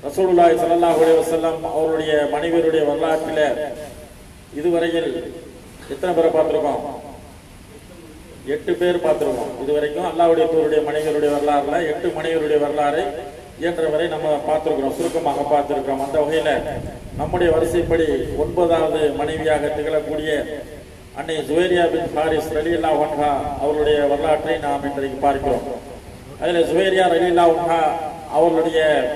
ரசூலுல்லாஹி ஸல்லல்லாஹு அலைஹி வஸல்லம் அவருடைய மனைவியருடைய வரலாற்றில் இதுவரையில் எத்தனை பேரை பார்த்திருக்கோம் எட்டு பேர் பார்த்திருக்கோம் இதுவரைக்கும் அல்லாஹ்வுடைய தூருடைய மனைவியருடைய வரலாறுல எட்டு மனைவியருடைய வரலாறு இயன்றவரை நம்ம பார்த்திருக்கிறோம் சுருக்கமாக பார்த்திருக்கிறோம் அந்த வகையில நம்முடைய வரிசைப்படி ஒன்பதாவது மனைவியாக திகழக்கூடிய அன்னை ஜுவேரியா பின் ஹாரிஸ் ரலியல்லாஹு அன்ஹா அவருடைய வரலாற்றை நாம் இன்றைக்கு பார்க்கிறோம் அதில் ஜுவேரியா ரலியல்லாஹு அன்ஹா அவர்களுடைய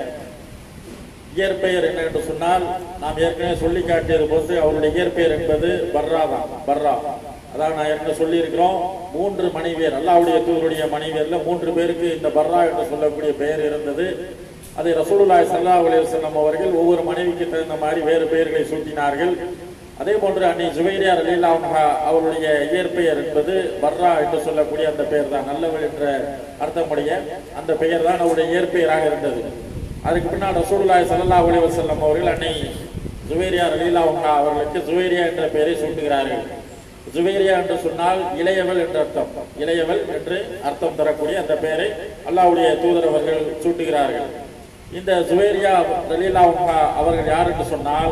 இயற்பெயர் என்ன என்று சொன்னால் நாம் ஏற்கனவே சொல்லி காட்டியது போது அவருடைய இயற்பெயர் என்பது பர்ரா தான் பர்ரா அதாவது நான் ஏற்கனவே சொல்லி இருக்கிறோம் மூன்று மனைவியர் அல்லாவுடைய தூதருடைய மனைவியர்ல மூன்று பேருக்கு இந்த பர்ரா என்று சொல்லக்கூடிய பெயர் இருந்தது அதை ரசூலுல்லாஹி ஸல்லல்லாஹு அலைஹி வஸல்லம் அவர்கள் ஒவ்வொரு மனைவிக்கு தகுந்த மாதிரி வேறு பெயர்களை சூட்டினார்கள் அதே போன்று அன்னை ஜுவைரியா ரலீலா அன்ஹா அவருடைய இயற்பெயர் என்பது பர்ரா என்று சொல்லக்கூடிய அந்த பெயர் தான் நல்லவள் என்ற அர்த்தமுடைய அந்த பெயர் தான் அவருடைய இயற்பெயராக இருந்தது அதுக்கு பின்னால் ரசூலுல்லாஹி ஸல்லல்லாஹு அலைஹி வஸல்லம் அவர்கள் அன்னை ஜுவேரியா ரலீலா அன்ஹா அவர்களுக்கு ஜுவேரியா என்ற பெயரை சூட்டுகிறார்கள் ஜுவேரியா என்று சொன்னால் இளையவள் என்ற அர்த்தம் இளையவள் என்று அர்த்தம் தரக்கூடிய அந்த பெயரை அல்லாஹ்வுடைய தூதர் அவர்கள் சூட்டுகிறார்கள் இந்த ஜுவேரியா ரலீலா அன்ஹா அவர்கள் யார் என்று சொன்னால்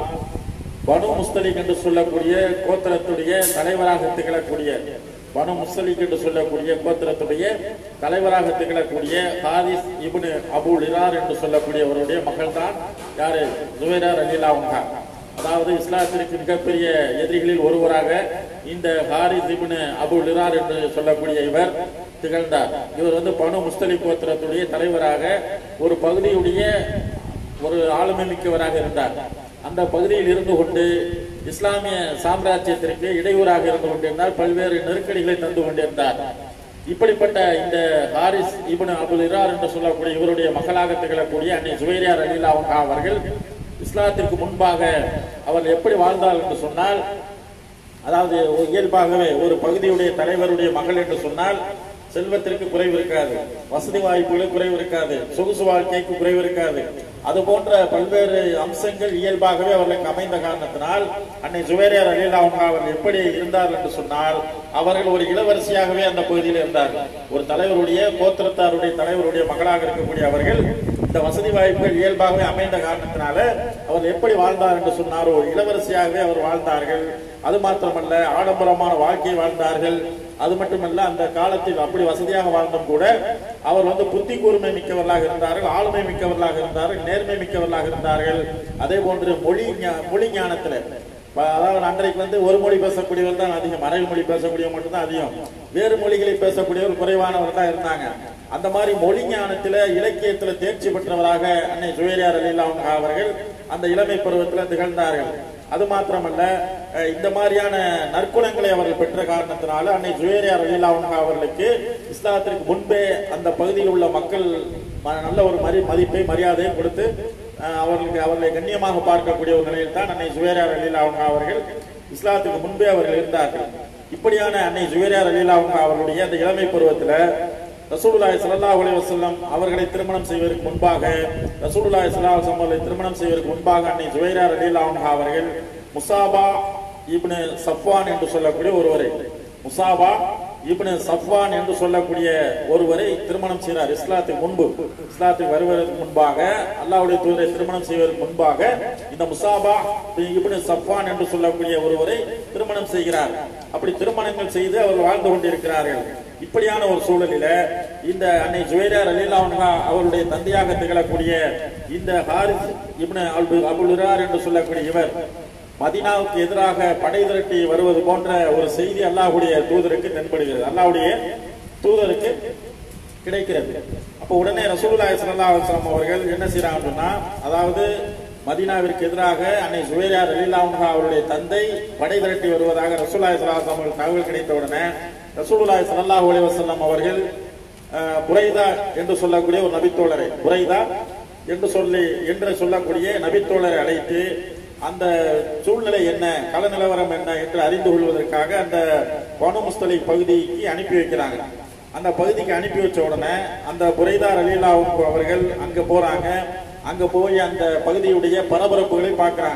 பனு முஸ்தலிக் என்று சொல்லக்கூடிய கோத்திரத்துடைய தலைவராக திகழக்கூடிய பனு முஸ்தலிக் என்று சொல்லக்கூடிய கோத்திரத்துடைய தலைவராக திகழக்கூடிய ஹாரிஸ் இப்னு அபுல் இரார் என்று சொல்லக்கூடியவருடைய மகள் தான் யாரு ஜுவைரா ரலீலா உங்கா அதாவது இஸ்லாத்திற்கு மிகப்பெரிய எதிரிகளில் ஒருவராக இந்த ஹாரிஸ் இப்னு அபுல் இரார் என்று சொல்லக்கூடிய இவர் திகழ்ந்தார் இவர் வந்து பனு முஸ்தலிக் கோத்திரத்துடைய தலைவராக ஒரு பகுதியுடைய ஒரு ஆளுமை மிக்கவராக இருந்தார் அந்த பகுதியில் இருந்து கொண்டு இஸ்லாமிய சாம்ராஜ்யத்திற்கு இடையூறாக இருந்து கொண்டிருந்தார் பல்வேறு நெருக்கடிகளை தந்து கொண்டிருந்தார் இப்படிப்பட்ட இந்த ஹாரிஸ் இப்னு அபுல் இரார் என்று சொல்லக்கூடிய இவருடைய மகளாக திகழக்கூடிய அன்னை ஜுவைரியா ரலீலா அவங்க அவர்கள் இஸ்லாத்திற்கு முன்பாக அவர் எப்படி வாழ்ந்தார் என்று சொன்னால் அதாவது ஒரு இயல்பாகவே ஒரு பகுதியுடைய தலைவருடைய மகள் என்று சொன்னால் செல்வத்திற்கு குறைவு இருக்காது வசதி வாய்ப்புகளுக்கு குறைவு இருக்காது சொகுசு வாழ்க்கைக்கு குறைவு இருக்காது அது போன்ற பல்வேறு அம்சங்கள் இயல்பாகவே அவர்களுக்கு அமைந்த காரணத்தினால் அன்னை ஜுவேரியார் அலிலா அவங்க அவர்கள் எப்படி இருந்தார்கள் என்று சொன்னால் அவர்கள் ஒரு இளவரசியாகவே அந்த பகுதியில் இருந்தார்கள் ஒரு தலைவருடைய கோத்திரத்தாருடைய தலைவருடைய மகளாக இருக்கக்கூடிய அவர்கள் இந்த வசதி வாய்ப்புகள் இயல்பாகவே அமைந்த காரணத்தினால அவர் எப்படி வாழ்ந்தார் என்று சொன்னார் ஒரு இளவரசியாகவே அவர் வாழ்ந்தார்கள் அது மாத்திரமல்ல ஆடம்பரமான வாழ்க்கை வாழ்ந்தார்கள் அது மட்டுமல்ல அந்த காலத்தில் அப்படி வசதியாக வாழ்ந்தும் கூட அவர் வந்து புத்தி கூர்மை மிக்கவர்களாக இருந்தார்கள் ஆளுமை மிக்கவர்களாக இருந்தார்கள் நேர்மை மிக்கவர்களாக இருந்தார்கள் அதே போன்று மொழி ஞா- மொழி ஞானத்துல ப- அதாவது அன்றைக்கு வந்து ஒரு மொழி பேசக்கூடியவர் தான் அதிகம் மறைவு மொழி பேசக்கூடியவர் மட்டும்தான் அதிகம் வேறு மொழிகளை பேசக்கூடியவர் குறைவானவர் தான் இருந்தாங்க அந்த மாதிரி மொழி ஞானத்துல இலக்கியத்துல தேர்ச்சி பெற்றவராக அன்னை ஜுவேரியார் அலிலா அவர்கள் அந்த இளமை பருவத்தில் திகழ்ந்தார்கள் அது மாத்திரமல்ல அஹ், இந்த மாதிரியான நற்குணங்களை அவர்கள் பெற்ற காரணத்தினால அன்னை ஜுவேரியார் அலிலா அவர்களுக்கு இஸ்லாத்திற்கு முன்பே அந்த பகுதியில் உள்ள மக்கள் ம- நல்ல ஒரு மரி மதிப்பை மரியாதையும் கொடுத்து அஹ், அவர்களுக்கு அவர்களை கண்ணியமாக பார்க்கக்கூடிய ஒரு நிலையில் தான் அன்னை ஜுவேரியார் அலிலா அவர்கள் இஸ்லாத்துக்கு முன்பே அவர்கள் இருந்தார்கள் இப்படியான அன்னை ஜுவேரியார் அலிலா அவர்களுடைய அந்த இளமை பருவத்தில் ரசூலுல்லாஹி ஸல்லல்லாஹு அலைஹி வஸல்லம் அவர்களை திருமணம் செய்வதற்கு முன்பாக ரசூலுல்லாஹி ஸல்லல்லாஹு அலைஹி வஸல்லம் அவர்களை திருமணம் செய்வதற்கு முன்பாக அன்னை ஜுவைரா ரலியல்லாஹு அன்ஹா அவர்கள் முசாபா இப்னு சஃப்வான் என்று சொல்லக்கூடிய ஒருவரை முசாபா இப்னு சஃப்வான் என்று சொல்லக்கூடிய ஒருவரை திருமணம் செய்கிறார் இஸ்லாத்துக்கு முன்பு இஸ்லாத்துக்கு வருவதற்கு முன்பாக அல்லாஹ்வுடைய தூதரை திருமணம் செய்வதற்கு முன்பாக இந்த முசாபா இப்னு சஃப்வான் என்று சொல்லக்கூடிய ஒருவரை திருமணம் செய்கிறார் அப்படி திருமணங்கள் செய்து அவர்கள் வாழ்ந்து கொண்டிருக்கிறார்கள் இப்படியான ஒரு சூழலில இந்த அன்னை ஜுவைரா ரலீலாவுன்ஹா அவருடைய தந்தையாக திகழக்கூடிய இந்த ஹாரிஸ் இப்னு அபுல் அபுலுரார் என்று சொல்லக்கூடிய இவர் மதீனாவுக்கு எதிராக படை திரட்டி வருவது போன்ற ஒரு செய்தி அல்லாஹ்வுடைய தூதருக்கு தென்படுகிறது அல்லாஹ்வுடைய தூதருக்கு கிடைக்கிறது அப்போ உடனே ரசூலுல்லாஹி ஸல்லல்லாஹு அலைஹி வஸல்லம் அவர்கள் என்ன செய்றாங்கன்னு சொன்னா அதாவது மதீனாவிற்கு எதிராக அன்னை ஜுவைரியா ரலியல்லாஹு அவருடைய தந்தை படை திரட்டி வருவதாக ரசூலுல்லாஹி ஸல்லல்லாஹு அலைஹி வஸல்லம் அவர்கள் தகவல் கிடைத்த உடனே ரசூலுல்லாஹி ஸல்லல்லாஹு அலைஹி வஸல்லம் அவர்கள் அஹ், புரைதா என்று சொல்லக்கூடிய ஒரு நபித்தோழரை புரைதா என்று சொல்லி என்று சொல்லக்கூடிய நபித்தோழரை அழைத்து அந்த சூழ்நிலை என்ன கள நிலவரம் என்ன என்று அறிந்து கொள்வதற்காக அந்த பனு முஸ்தலிக் பகுதிக்கு அனுப்பி வைக்கிறாங்க அந்த பகுதிக்கு அனுப்பி வச்ச உடனே அந்த புரைதார் அலீலாவுக்கு அவர்கள் அங்க போறாங்க அங்க போய் அந்த பகுதியுடைய பரபரப்புகளை பார்க்கறாங்க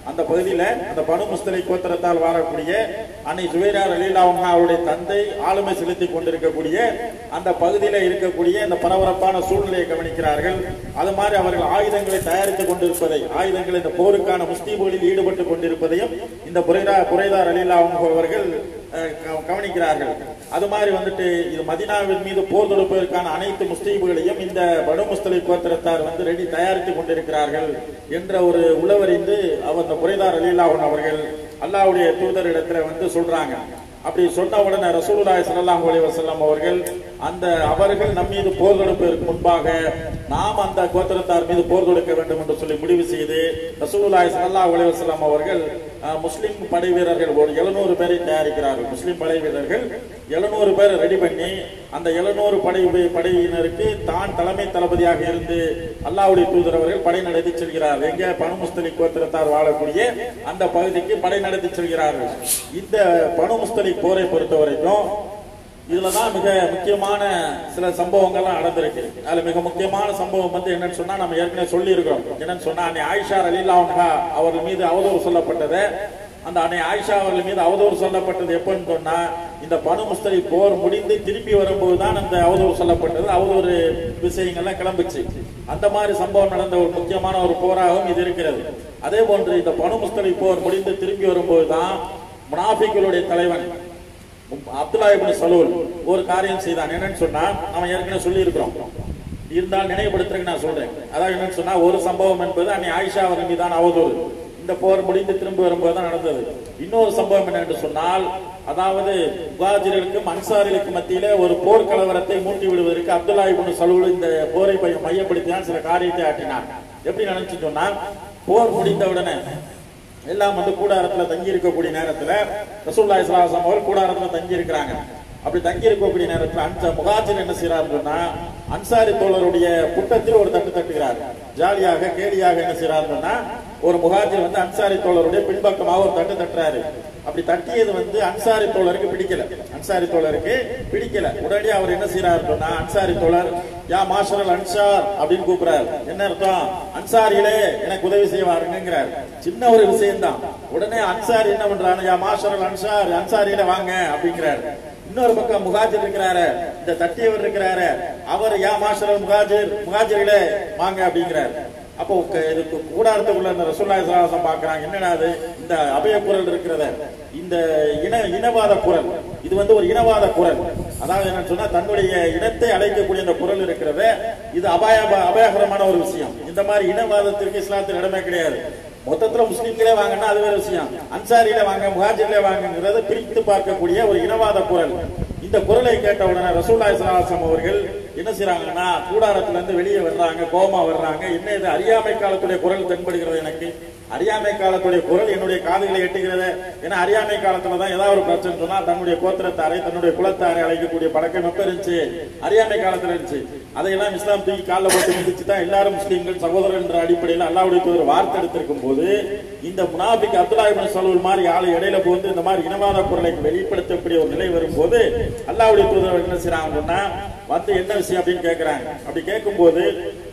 அந்த பகுதியில அந்த பனு முஸ்தலி கோத்திரத்தால் வாழக்கூடிய அன்னை சுவேரார் அலிலாவுங்க அவருடைய தந்தை ஆளுமை செலுத்தி கொண்டிருக்கக்கூடிய அந்த பகுதியில இருக்கக்கூடிய இந்த பரபரப்பான சூழ்நிலையை கவனிக்கிறார்கள் அது மாதிரி அவர்கள் ஆயுதங்களை தயாரித்துக் கொண்டிருப்பதை ஆயுதங்களை இந்த போருக்கான முஸ்தீபுகளில் ஈடுபட்டு கொண்டிருப்பதையும் இந்த புரைதா புரைதார் அலிலாவுங்க அவர்கள் அஹ், க- கவனிக்கிறார்கள் அது மாதிரி வந்துட்டு இது மதினாவின் மீது போர் தொடுப்பதற்கான அனைத்து முஸ்தீபுகளையும் இந்த பனு முஸ்தலி கோத்திரத்தார் வந்து ரெடி தயாரித்துக் கொண்டிருக்கிறார்கள் என்ற ஒரு உளவறிந்து அவர் அந்த புரைதார் அலிலாவன் அவர்கள் அல்லாஹ்வுடைய தூதரிடத்துல வந்து சொல்றாங்க அப்படி சொன்ன உடனே ரசூலுல்லாஹி ஸல்லல்லாஹு அலைஹி வஸல்லம் அவர்கள் அந்த அவர்கள் நம் மீது போர் தொடுப்பதற்கு முன்பாக நாம் அந்த கோத்திரத்தார் மீது போர் தொடுக்க வேண்டும் என்று சொல்லி முடிவு செய்து ரசூலுல்லாஹி ஸல்லல்லாஹு அலைஹி வஸல்லம் அவர்கள் அஹ், முஸ்லிம் படை வீரர்கள் ஒரு 700 பேரை தயாரிக்கிறார்கள் முஸ்லிம் படை வீரர்கள் 700 பேரை ரெடி பண்ணி அந்த 700 படை படையினருக்கு தான் தலைமை தளபதியாக இருந்து அல்லாஹ்வுடைய தூதர் அவர்கள் படை நடத்தி செல்கிறார்கள் எங்க பனு முஸ்தலிக் கோத்திரத்தார் வாழக்கூடிய அந்த பகுதிக்கு படை நடத்தி செல்கிறார்கள் இந்த பனு முஸ்தலிக் போரை பொறுத்த வரைக்கும் இதுலதான் மிக முக்கியமான சில சம்பவங்கள்லாம் நடந்திருக்கு அதுல மிக முக்கியமான சம்பவம் வந்து என்னன்னு சொன்னா நம்ம ஏற்கனவே சொல்லி இருக்கிறோம் என்னன்னு சொன்னா அன்னை ஆயிஷா அலிலாவுன்ஹா அவர்கள் மீது அவதூறு சொல்லப்பட்டது அந்த அன்னை ஆயிஷா அவர்கள் மீது அவதூறு சொல்லப்பட்டது எப்பன்னு சொன்னா இந்த பனு முஸ்தலி போர் முடிந்து திரும்பி வரும்போது தான் அந்த அவதூறு சொல்லப்பட்டது அவதூறு விஷயங்கள்லாம் கிளம்புச்சு அந்த மாதிரி சம்பவம் நடந்த ஒரு முக்கியமான ஒரு போராகவும் இது இருக்கிறது அதே போன்று இந்த பனு முஸ்தலி போர் முடிந்து திரும்பி வரும்போது தான் முனாஃபிக்களுடைய தலைவன் அப்துல்லா இப்னு சலூல் ஒரு காரியம் செய்தான் என்னன்னு சொன்னா நம்ம ஏற்கனவே சொல்லி இருக்கிறோம் இருந்தால் நினைவுபடுத்துறதுக்கு நான் சொல்றேன் அதாவது என்னன்னு சொன்னா ஒரு சம்பவம் என்பது அன்னை ஆயிஷா அவர்கள் மீதான அவதூறு இந்த போர் முடிந்து திரும்பி வரும்போது தான் நடந்தது இன்னொரு சம்பவம் என்ன என்று சொன்னால் அதாவது முகாஜிர்களுக்கும் அன்சாரிகளுக்கு மத்தியில ஒரு போர் கலவரத்தை மூட்டி விடுவதற்கு அப்துல்லா இப்னு சலூல் இந்த போரை பை- மையப்படுத்தினால் சில காரியத்தை ஆட்டினார் எப்படி நினைச்சு சொன்னா போர் முடிந்த உடனே எல்லாம் வந்து கூடாரத்துல தங்கி இருக்கக்கூடிய நேரத்துல ரசூல்லாய் சலாசம் அவர் கூடாரத்துல தங்கி இருக்கிறாங்க அப்படி தங்கி இருக்கக்கூடிய நேரத்துல அந்த முகாஜிர் என்ன செய்யறாருன்னு சொன்னா அன்சாரி தோழருடைய புட்டத்தில் ஒரு தட்டு தட்டுகிறார் ஜாலியாக கேலியாக என்ன செய்யறாருன்னு சொன்னா ஒரு முகாஜிர் வந்து அன்சாரி தோழருடைய பின்பக்கமாக ஒரு தட்டு தட்டுறாரு அப்படி தட்டியது வந்து அன்சாரி தோழருக்கு பிடிக்கல அன்சாரி தோழருக்கு பிடிக்கல உடனே அவர் என்ன செய்யறாரு சொன்னா அன்சாரி தோழர் யா மாஷரல் அன்சார் அப்படின்னு கூப்பிடுறாரு என்ன அர்த்தம் அன்சாரிகளே எனக்கு உதவி செய்ய வாருங்கிறார் சின்ன ஒரு விஷயம்தான் உடனே அன்சாரி என்ன பண்றாரு யா மாஷரல் அன்சார் அன்சாரியில வாங்க அப்படிங்கிறாரு இன்னொரு பக்கம் முகாஜிர் இருக்கிறாரு இந்த தட்டியவர் இருக்கிறாரு அவர் யா மாஷரல் முகாஜிர் முகாஜிர்களே வாங்க அப்படிங்கிறாரு அப்போ க- இதுக்கு கூடாரத்துக்குள்ள இந்த ரசூல்லாய் சலாசம் பாக்குறாங்க என்னடா அது இந்த அபய குரல் இருக்கிறத இந்த இன இனவாத குரல் இது வந்து ஒரு இனவாத குரல் அதாவது என்னன்னு சொன்னா தன்னுடைய இனத்தை அழைக்கக்கூடிய இந்த குரல் இருக்கிறத இது அபாய அபாயகரமான ஒரு விஷயம் இந்த மாதிரி இனவாதத்திற்கு இஸ்லாத்தில் இடமே கிடையாது மொத்தத்துல முஸ்லிம்களே வாங்கன்னா அது வேற விஷயம் அன்சாரியில வாங்க முஹாஜிர்களே வாங்குங்கிறத பிரித்து பார்க்கக்கூடிய ஒரு இனவாத குரல் இந்த குரலை கேட்ட உடனே ரசூல்லாய் சலாசம் அவர்கள் என்ன செய்றாங்கன்னா கூடாரத்துல இருந்து வெளியே வர்றாங்க கோமா வர்றாங்க என்ன இது அறியாமை காலத்துடைய குரல் தென்படுகிறது எனக்கு அறியாமை காலத்துடைய குரல் என்னுடைய காதுகளை எட்டுகிறது ஏன்னா அறியாமை காலத்துல தான் ஏதாவது ஒரு பிரச்சனை சொன்னா தன்னுடைய கோத்திரத்தாரை தன்னுடைய குலத்தாரை அழைக்கக்கூடிய பழக்கம் எப்ப இருந்துச்சு அறியாமை காலத்துல இருந்துச்சு அதையெல்லாம் இஸ்லாம் தூக்கி காலில் போட்டு மிதிச்சு தான் எல்லாரும் முஸ்லீம்கள் சகோதரர் என்ற அடிப்படையில் அல்லாவுடைய தூதர் வார்த்தை எடுத்திருக்கும் போது இந்த முனாபிக் அப்துல்லா இப்னு சலூல் மாதிரி ஆளு இடையில போந்து இந்த மாதிரி இனவாத குரலை வெளிப்படுத்தக்கூடிய ஒரு நிலை வரும்போது அல்லாவுடைய தூதர் என்ன செய்யறாங்கன்னா வந்து என்ன விஷயம் அப்படின்னு கேட்கிறாங்க அப்படி கேட்கும்போது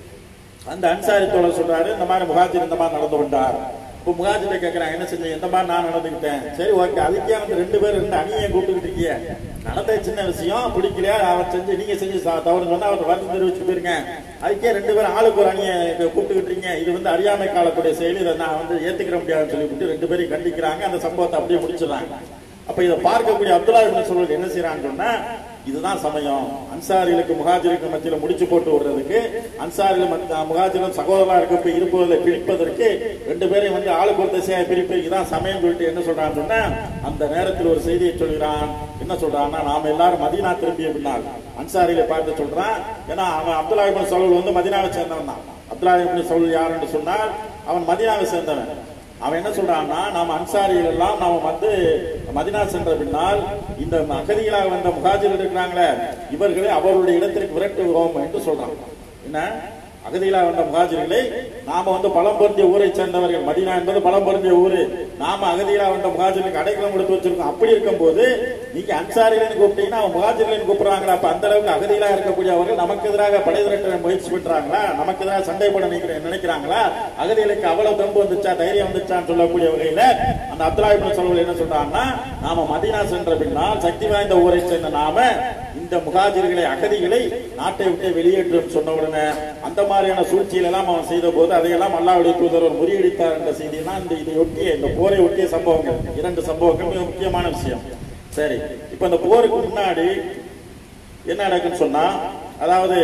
அந்த அன்சாரி தோழர் சொல்றாரு இந்த மாதிரி முகாஜிர் இந்த மாதிரி நடந்து கொண்டார் இப்போ முகாஜிட்ட கேட்கறாங்க என்ன செஞ்சீங்க இந்த மாதிரி நான் நடந்துக்கிட்டேன் சரி ஓகே அதுக்கே வந்து ரெண்டு பேர் ரெண்டு அணியை கூப்பிட்டுக்கிட்டு இருக்கீங்க நடந்த சின்ன விஷயம் பிடிக்கலையா அவர் செஞ்சு நீங்க செஞ்சு சா- தவறுன்னு சொன்னா அவர் வருத்தம் தெரிவிச்சு போயிருங்க அதுக்கே ரெண்டு பேரும் ஆளுக்கு ஒரு அணியை கூப்பிட்டுக்கிட்டு இருக்கீங்க இது வந்து அறியாமை காலத்துடைய செயல் இதை நான் வந்து ஏத்துக்கிற முடியாதுன்னு சொல்லிவிட்டு ரெண்டு பேரையும் கண்டிக்கிறாங்க அந்த சம்பவத்தை அப்படியே முடிச்சிடறாங்க அப்ப இதை பார்க்கக்கூடிய அப்துல்லா இப்னு சொல்வது என்ன செய்யறான்னு சொன்னா இதுதான் சமயம் அன்சாரிகளுக்கு முகாஜிருக்கு மத்தியில முடிச்சு போட்டு விடுறதுக்கு அன்சாரிகள் மத்த- முகாஜிரும் சகோதரா இருக்க இருப்பதில் பிரிப்பதற்கு ரெண்டு பேரையும் வந்து ஆளுக்கு ஒரு திசையா பிரிப்பு இதுதான் சமயம் சொல்லிட்டு என்ன சொல்றான்னு சொன்னா அந்த நேரத்தில் ஒரு செய்தியை சொல்கிறான் என்ன சொல்றான்னா நாம எல்லாரும் மதீனா திரும்பிய பின்னால் அன்சாரிகளை பார்த்து சொல்றான் ஏன்னா அவன் அப்துல்லா இப்னு சவுல் வந்து மதீனாவை சேர்ந்தவன் தான் அப்துல்லா இப்னு சவுல் யார் என்று சொன்னால் அவன் மதீனாவை சேர்ந்தவன் அவன் என்ன சொல்றான்னா நாம அன்சாரிகள் எல்லாம் நாம வந்து மதினா சென்ற பின்னால் இந்த அகதிகளாக வந்த முகாஜிர்கள் இருக்கிறாங்களே இவர்களை அவருடைய இடத்திற்கு விரட்டுகிறோம் என்று சொல்றான் என்ன அகதிகளா வந்த முகாஜிர்களை நாம வந்து பலம் பொருந்திய ஊரை சேர்ந்தவர்கள் மதீனா என்பது பலம் பொருந்திய ஊரு நாம அகதிகளா வந்த முகாஜிர்களுக்கு அடைக்கலம் கொடுத்து வச்சிருக்கோம் அப்படி இருக்கும்போது நீங்க அன்சாரிகள் கூப்பிட்டீங்கன்னா அவங்க முகாஜிர்கள் கூப்பிடுறாங்களா அப்ப அந்த அளவுக்கு அகதிகளா இருக்கக்கூடிய அவர்கள் நமக்கு எதிராக படை திரட்ட முயற்சி பண்றாங்களா நமக்கு எதிராக சண்டை போட நினைக்கிற- நினைக்கிறாங்களா அகதிகளுக்கு அவ்வளவு தம்பு வந்துச்சா தைரியம் வந்துச்சான்னு சொல்லக்கூடிய வகையில அந்த அப்துல்லா இப்னு சொல்வல் என்ன சொல்றாங்கன்னா நாம மதீனா சென்ற பின்னால் சக்தி வாய்ந்த ஊரை சேர்ந்த நாம இந்த முகாஜிர்களை அகதிகளை நாட்டை விட்டு வெளியேற்றும் சொன்ன உடனே அந்த மாதிரியான சூழ்ச்சிகள் எல்லாம் அவன் செய்த போது அதையெல்லாம் அல்லாவுடைய தூதர் ஒரு முறியடித்தார் என்ற செய்தி தான் இந்த இதை ஒட்டிய இந்த போரை ஒட்டிய சம்பவங்கள் இரண்டு சம்பவங்கள் மிக முக்கியமான விஷயம் சரி இப்ப இந்த போருக்கு முன்னாடி என்ன நடக்குன்னு சொன்னா அதாவது